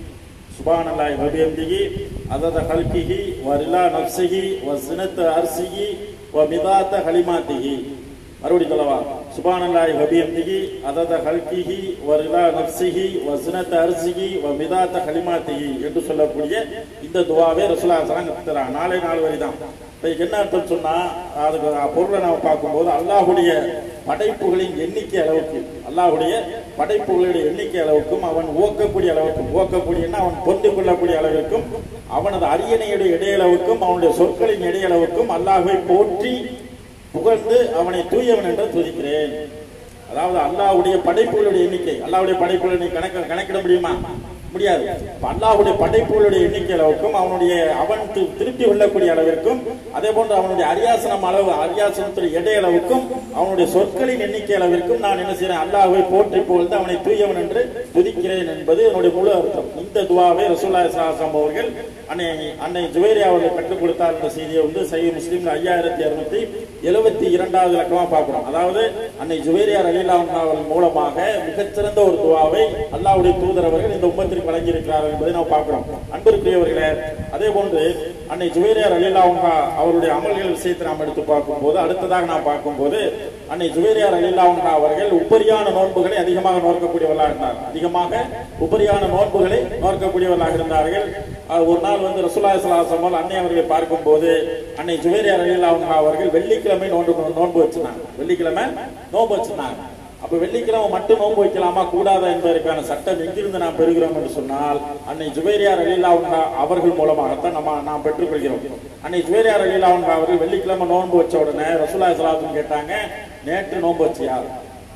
سبحان الله وبحمده عدد خلقه ورلا نفسه وزنة عرشه ومدات كلماته மறுபடி சொல்லவா சுபானல்லாஹி வபியம்திகி அதத ஹல்கிஹி வரிலா நப்சிஹி வஸ்னத அர்சிஹி வமிதாத கலிமாத்திஹி என்று சொல்லக்கூடிய இந்த துவாவே ரசூலா சலாம் தராங்க நாளை நாலு வரி தான் இதுக்கு என்ன அர்த்தம் சொன்னா அதுக்கு பொருளை நாம பார்க்கும்போது அல்லாஹுடைய படைப்புகளின் எண்ணிக்கை அளவுக்கு அல்லாஹுடைய படைப்புகளுடைய எண்ணிக்கை அளவுக்கும் அவன் ஓக்கக்கூடிய அளவுக்கும் ஓக்கக்கூடியன்னா அவன் பொந்து கொள்ளக்கூடிய அளவிற்கும் அவனது அரியணையுடைய இடையளவுக்கும் அவனுடைய சொற்களின் இடையளவுக்கும் அல்லாஹ்வை போற்றி புகழ்ந்து அவனை தூயவன் என்று துதிக்கிறேன் அதாவது அல்லாஹ்வுடைய படைப்புகளுடைய எண்ணிக்கை அல்லாஹ்வுடைய படைப்புகளை நீ கணக்க கணக்கிட முடியுமா முடியாது அப்ப அல்லாஹ்வுடைய படைப்புகளுடைய எண்ணிக்கை அளவுக்கும் அவனுடைய அவன் தி- திருப்தி கொள்ளக்கூடிய அளவிற்கும் அதே போன்று அவனுடைய அரியாசனம் அளவு அரியாசனத்துடைய எடை அளவுக்கும் அவனுடைய சொற்களின் எண்ணிக்கை அளவிற்கும் நான் என்ன செய்றேன் அல்லாஹ்வை போற்றி புகழ்ந்து அவனை தூயவன் என்று துதிக்கிறேன் என்பது என்னுடைய முழு அர்த்தம் இந்த துவாவை ரசூல்லா சாசம் அவர்கள் அன்னை அன்னை ஜுவேரியா அவர்கள் கற்றுக் கொடுத்தார் என்ற செய்தியை வந்து சை முஸ்லீம்ல ஐயாயிரத்தி அறுநூத்தி எழுபத்தி இரண்டாவது இலக்கமா பார்க்கிறோம் அதாவது அன்னை ஜுவேரியா ரலீலா அவர்கள் மூலமாக மிகச்சிறந்த ஒரு துவாவை அல்லாஹ்வுடைய தூதர் அவர்கள் இந்த உம்மத்திற்கு வழங்கியிருக்கிறார்கள் என்பதை நாம் பார்க்கிறோம் அன்பிற்குரியவர்களே அதே போன்று அன்னை ஜுவேரியா ரலீலா அவருடைய அமல்கள் விஷயத்தை நாம் எடுத்து பார்க்கும்போது அடுத்ததாக நாம் பார்க்கும்போது அன்னை ஜுவேரியா ரலீலா அவர்கள் உபரியான நோன்புகளை அதிகமாக நோக்கக்கூடியவர்களாக இருந்தார் அதிகமாக உபரியான நோன்புகளை நோக்கக்கூடியவர்களாக இருந்தார்கள் அஹ் ஒரு நாள் வந்து ரசூலாய் சலாசமல் அன்னை அவர்களை பார்க்கும்போது அன்னை ஜுவேரியா ரலீலா அவர்கள் வெள்ளிக்கிழமை நோன்பு நோன்பு வச்சிருந்தாங்க வெள்ளிக்கிழமை நோன்பு வச்சிருந்தாங்க அப்ப வெள்ளிக்கிழமை மட்டும் நோன்பு வைக்கலாமா கூடாதா என்பதற்கான சட்டம் எங்கிருந்து நாம் பெறுகிறோம் என்று சொன்னால் அன்னை ஜுவேரியா ரலீலா அவர்கள் மூலமாகத்தான் நம்ம நாம் பெற்றுக்கொள்கிறோம் அன்னை ஜுவேரியா ரலீலா அவர்கள் வெள்ளிக்கிழமை நோன்பு வச்ச உடனே ரசூலாய் சலாசம் கேட்டாங்க நேற்று நோன்பு வச்சியா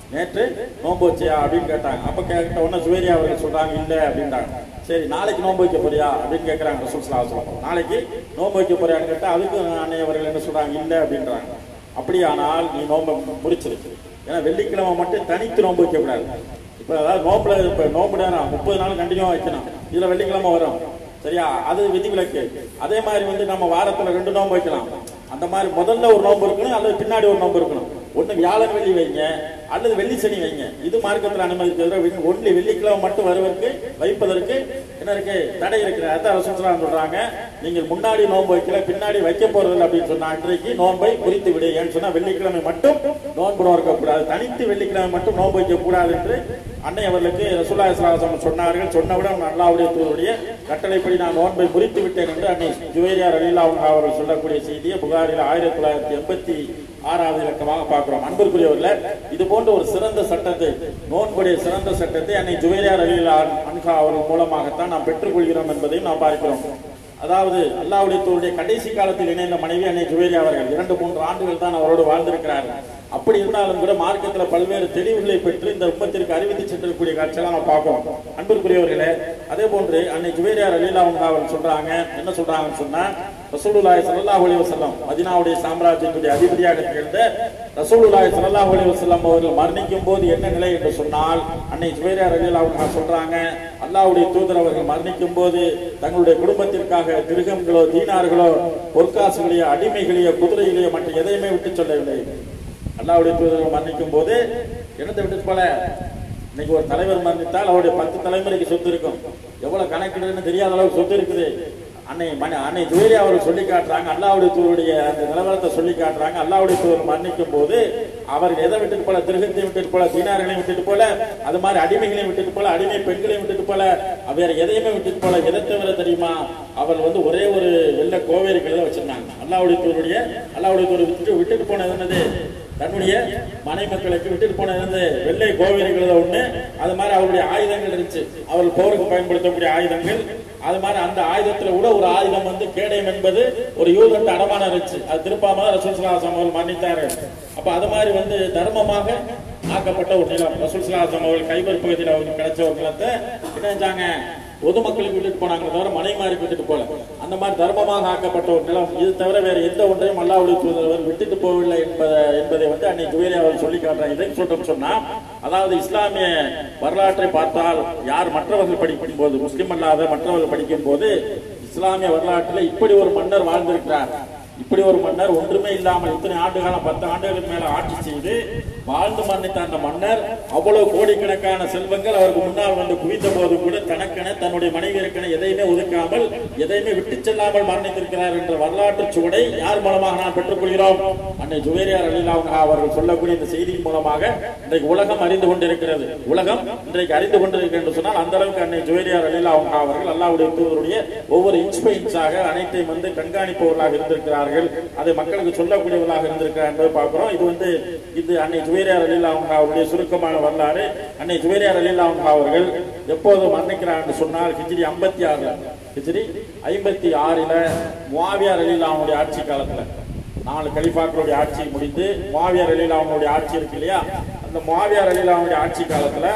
நேற்று நோன்பு வச்சியா அப்படின்னு கேட்டாங்க அப்ப கேட்ட உடனே சுவேரியா அவர்கள் சொல்றாங்க இல்ல அப்படின்றாங்க சரி நாளைக்கு நோன்பு வைக்க போறியா அப்படின்னு கேட்கறாங்க ரசூல் ஸல்லல்லாஹு அலைஹி வஸல்லம். நாளைக்கு நோன்பு வைக்க போறியான்னு கேட்டா அதுக்கு அன்னை அவர்கள் என்ன சொல்றாங்க இல்ல அப்படின்றாங்க அப்படியானால் நீ நோன்பை முறிச்சிரு ஏன்னா வெள்ளிக்கிழமை மட்டும் தனித்து நோன்பு வைக்க கூடாது இப்ப அதாவது நோம்புல இப்ப நோம்பு நேரம் முப்பது நாள் கண்டினியூவா வைக்கணும் இதுல வெள்ளிக்கிழமை வரும் சரியா அது விதிவிலக்கு அதே மாதிரி வந்து நம்ம வாரத்துல ரெண்டு நோன்பு வைக்கலாம் அந்த மாதிரி முதல்ல ஒரு நோன்பு இருக்கணும் அல்லது பின்னாடி ஒரு நோன்பு இருக்கணும் ஒண்ணு வியாழன் வெள்ளி வைங்க அல்லது வெள்ளி சனி வைங்க இது மார்க்கத்தில் அனுமதிக்கிறது ஒன்லி வெள்ளிக்கிழமை மட்டும் வருவதற்கு வைப்பதற்கு என்ன இருக்கு தடை இருக்கிற அதான் ரசூலுல்லாஹ் சொல்றாங்க நீங்கள் முன்னாடி நோன்பு வைக்கல பின்னாடி வைக்க போறதில்லை அப்படின்னு சொன்னா அன்றைக்கு நோன்பை குறித்து விடு ஏன்னு சொன்னா வெள்ளிக்கிழமை மட்டும் நோன்பு நோக்க கூடாது தனித்து வெள்ளிக்கிழமை மட்டும் நோன்பு வைக்க கூடாது என்று அன்னை அவர்களுக்கு ரசூல்லா இஸ்லாம் சொன்னார்கள் சொன்னவுடன் அல்லாவுடைய தூதருடைய கட்டளைப்படி நான் நோன்பை முறித்து விட்டேன் என்று அன்னை ஜுவேரியார் அலிலா அவர்கள் சொல்லக்கூடிய செய்தியை புகாரில் ஆயிரத்தி தொள்ளாயிரத்தி எண்பத்தி ஆறாவது இலக்கமாக பார்க்கிறோம் அன்பிற்குரியவர்கள இது போன்ற ஒரு சிறந்த சட்டத்தை நோன்புடைய சிறந்த சட்டத்தை அன்னை ஜுவேரியார் அலிலா அன்கா அவர்கள் மூலமாகத்தான் நாம் பெற்றுக்கொள்கிறோம் என்பதையும் நாம் பார்க்கிறோம் அதாவது அல்லாவுடைய தூருடைய கடைசி காலத்தில் இணைந்த மனைவி அன்னை ஜுவேரியா அவர்கள் இரண்டு மூன்று ஆண்டுகள் தான் அவரோடு வாழ்ந்திருக்கிறார்கள் அப்படி இருந்தாலும் கூட மார்க்கத்தில் பல்வேறு தெளிவுகளை பெற்று இந்த உம்மத்திற்கு அறிவித்து சென்றக்கூடிய காட்சியெல்லாம் நம்ம பார்க்கிறோம் அன்பிற்குரியவர்களே அதே போன்று அன்னை ஜுவேரியார் அலீலா அவர்கள் சொல்றாங்க என்ன சொல்றாங்கன்னு சொன்னா ரசூலுல்லாஹி ஸல்லல்லாஹு அலைஹி வஸல்லம் மதீனாவுடைய சாம்ராஜ்யத்துடைய அதிபதியாக திகழ்ந்த ரசூலுல்லாஹி ஸல்லல்லாஹு அலைஹி வஸல்லம் அவர்கள் மரணிக்கும் போது என்ன நிலை என்று சொன்னால் அன்னை ஜுவேரியார் அலீலா அவங்க சொல்றாங்க அல்லாஹ்வுடைய தூதர் அவர்கள் மரணிக்கும் போது தங்களுடைய குடும்பத்திற்காக திருகங்களோ தீனார்களோ பொற்காசுகளையோ அடிமைகளையோ குதிரைகளையோ மற்ற எதையுமே விட்டு சொல்லவில்லை அல்லாவுடைய தூதர்கள் மரணிக்கும் போது என்னத்தை விட்டு போல இன்னைக்கு ஒரு தலைவர் மரணித்தால் அவருடைய பத்து தலைமுறைக்கு சொத்து இருக்கும் எவ்வளவு கணக்கிடுன்னு தெரியாத அளவுக்கு சொத்து இருக்குது அன்னை மணி அன்னை ஜுவேலி அவர்கள் சொல்லி காட்டுறாங்க அல்லாவுடைய தூருடைய அந்த நிலவரத்தை சொல்லி காட்டுறாங்க அல்லாவுடைய தூதர் மரணிக்கும் போது அவர் எதை விட்டுட்டு போல திருகத்தையும் விட்டுட்டு போல தீனார்களையும் விட்டுட்டு போல அது மாதிரி அடிமைகளையும் விட்டுட்டு போல அடிமை பெண்களையும் விட்டுட்டு போல வேற எதையுமே விட்டுட்டு போல எதை தவிர தெரியுமா அவர் வந்து ஒரே ஒரு வெள்ள கோவேரிகளை தான் வச்சிருந்தாங்க அல்லாவுடைய தூருடைய அல்லாவுடைய தூர் விட்டுட்டு விட்டுட்டு போனது என்னது தன்னுடைய மனை மக்களுக்கு விட்டுட்டு போனது வந்து வெள்ளை கோவில்கள் ஒண்ணு அது மாதிரி அவருடைய ஆயுதங்கள் இருந்துச்சு அவர் போருக்கு பயன்படுத்தக்கூடிய ஆயுதங்கள் அது மாதிரி அந்த ஆயுதத்துல கூட ஒரு ஆயுதம் வந்து கேடயம் என்பது ஒரு யூதன் அடமானம் இருந்துச்சு அது திருப்பாம ரசூல்சலாசம் அவர்கள் மன்னித்தாரு அப்ப அது மாதிரி வந்து தர்மமாக ஆக்கப்பட்ட ஒரு நிலம் ரசூல்சலாசம் அவர்கள் கைபர் பகுதியில் அவருக்கு கிடைச்ச ஒரு நிலத்தை என்ன செஞ்சாங்க பொதுமக்களுக்கு விட்டுட்டு போனாங்க தவிர மனைமாருக்கு விட்டுட்டு போல அந்த மாதிரி தர்மமாக ஆக்கப்பட்ட ஒரு நிலம் இது தவிர வேற எந்த ஒன்றையும் அல்லாவுடைய தூதர் விட்டுட்டு போகவில்லை என்பதை என்பதை வந்து அன்னை ஜுவேரி அவர் சொல்லி காட்டுறாங்க இதை சொல்றோம் சொன்னா அதாவது இஸ்லாமிய வரலாற்றை பார்த்தால் யார் மற்றவர்கள் படிக்கும் போது முஸ்லிம் அல்லாத மற்றவர்கள் படிக்கும் போது இஸ்லாமிய வரலாற்றில் இப்படி ஒரு மன்னர் வாழ்ந்திருக்கிறார் இப்படி ஒரு மன்னர் ஒன்றுமே இல்லாமல் இத்தனை ஆண்டு காலம் பத்து ஆண்டுகளுக்கு மேல ஆட்சி செய்து வாழ்ந்து மன்னித்த அந்த மன்னர் அவ்வளவு கோடிக்கணக்கான செல்வங்கள் அவருக்கு முன்னால் வந்து குவித்த போது கூட தனக்கென தன்னுடைய மனைவியருக்கென எதையுமே ஒதுக்காமல் எதையுமே விட்டு செல்லாமல் மரணித்திருக்கிறார் என்ற வரலாற்று சுவடை யார் மூலமாக நாம் பெற்றுக்கொள்கிறோம் அன்னை ஜுவேரியார் அலிலா அவர்கள் சொல்லக்கூடிய இந்த செய்தியின் மூலமாக இன்றைக்கு உலகம் அறிந்து கொண்டிருக்கிறது உலகம் இன்றைக்கு அறிந்து கொண்டிருக்கிறது என்று சொன்னால் அந்த அளவுக்கு அன்னை ஜுவேரியார் அலிலா அவர்கள் அல்லாவுடைய தூதருடைய ஒவ்வொரு இன்ச் பை இன்ச்சாக அனைத்தையும் வந்து கண்காணிப்பவர்களாக இருந்திருக்கிறார்கள் அதை மக்களுக்கு சொல்லக்கூடியவர்களாக இருந்திருக்கிறார் என்பதை பார்க்கிறோம் இது வந்து இது அன்னை ஜுவேரியார் அலிலா அவருடைய சுருக்கமான வரலாறு அன்னை ஜுவேரியார் அலிலா அவர்கள் எப்போது மரணிக்கிறார் என்று சொன்னால் ஹிஜ்ரி ஐம்பத்தி ஆறுல ஹிஜ்ரி ஐம்பத்தி ஆறுல முவாவியார் அலிலா அவனுடைய ஆட்சி காலத்துல நாலு கலிஃபாக்களுடைய ஆட்சி முடிந்து மாவியார் அலிலா அவனுடைய ஆட்சி இருக்கு இல்லையா அந்த மாவியார் அலிலா அவனுடைய ஆட்சி காலத்துல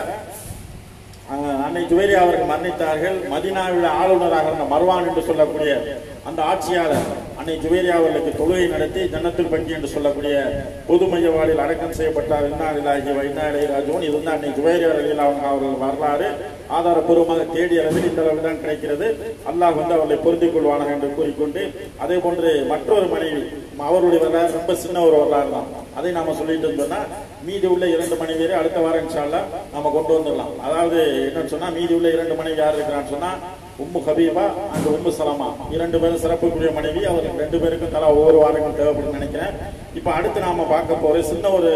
அஹ், அன்னை ஜுவேரி அவர்கள் மரணித்தார்கள் மதினாவில் ஆளுநராக இருந்த மர்வான் என்று சொல்லக்கூடிய அந்த ஆட்சியாளர் அன்னை ஜுவேரி அவர்களுக்கு தொழுகை நடத்தி ஜன்னத்துல் பக்கி என்று சொல்லக்கூடிய பொது மையவாடியில் அடக்கம் செய்யப்பட்டார் இன்னாரிலாகி வைநாளை ராஜுவன் இது வந்து அன்னை ஜுவேரி அவர்கள் அவங்க அவர்கள் வரலாறு ஆதாரப்பூர்வமாக தேடிய அளவில் இந்த அளவில் தான் கிடைக்கிறது அல்லாஹ் வந்து அவர்களை பொருந்திக் கொள்வானாக என்று கூறிக்கொண்டு அதே போன்று மற்றொரு மனைவி அவருடைய வரலாறு ரொம்ப சின்ன ஒரு வரலாறு தான் அதை நாம சொல்லிட்டு இருந்தோம்னா மீதி உள்ள இரண்டு மனைவியரை அடுத்த வாரம் இன்ஷால்லா நாம கொண்டு வந்துடலாம் அதாவது என்னன்னு சொன்னா மீதி உள்ள இரண்டு மனைவி யார் இருக்கிறான்னு சொன்னா Umm Habiba and Umm Salama இரண்டு பேரும் சிறப்புக்குரிய மனைவி அவர்கள் ரெண்டு பேருக்கும் தலா ஒவ்வொரு வாரங்கள் தேவைப்படும் நினைக்கிறேன் இப்ப அடுத்து நாம பார்க்க போற சின்ன ஒரு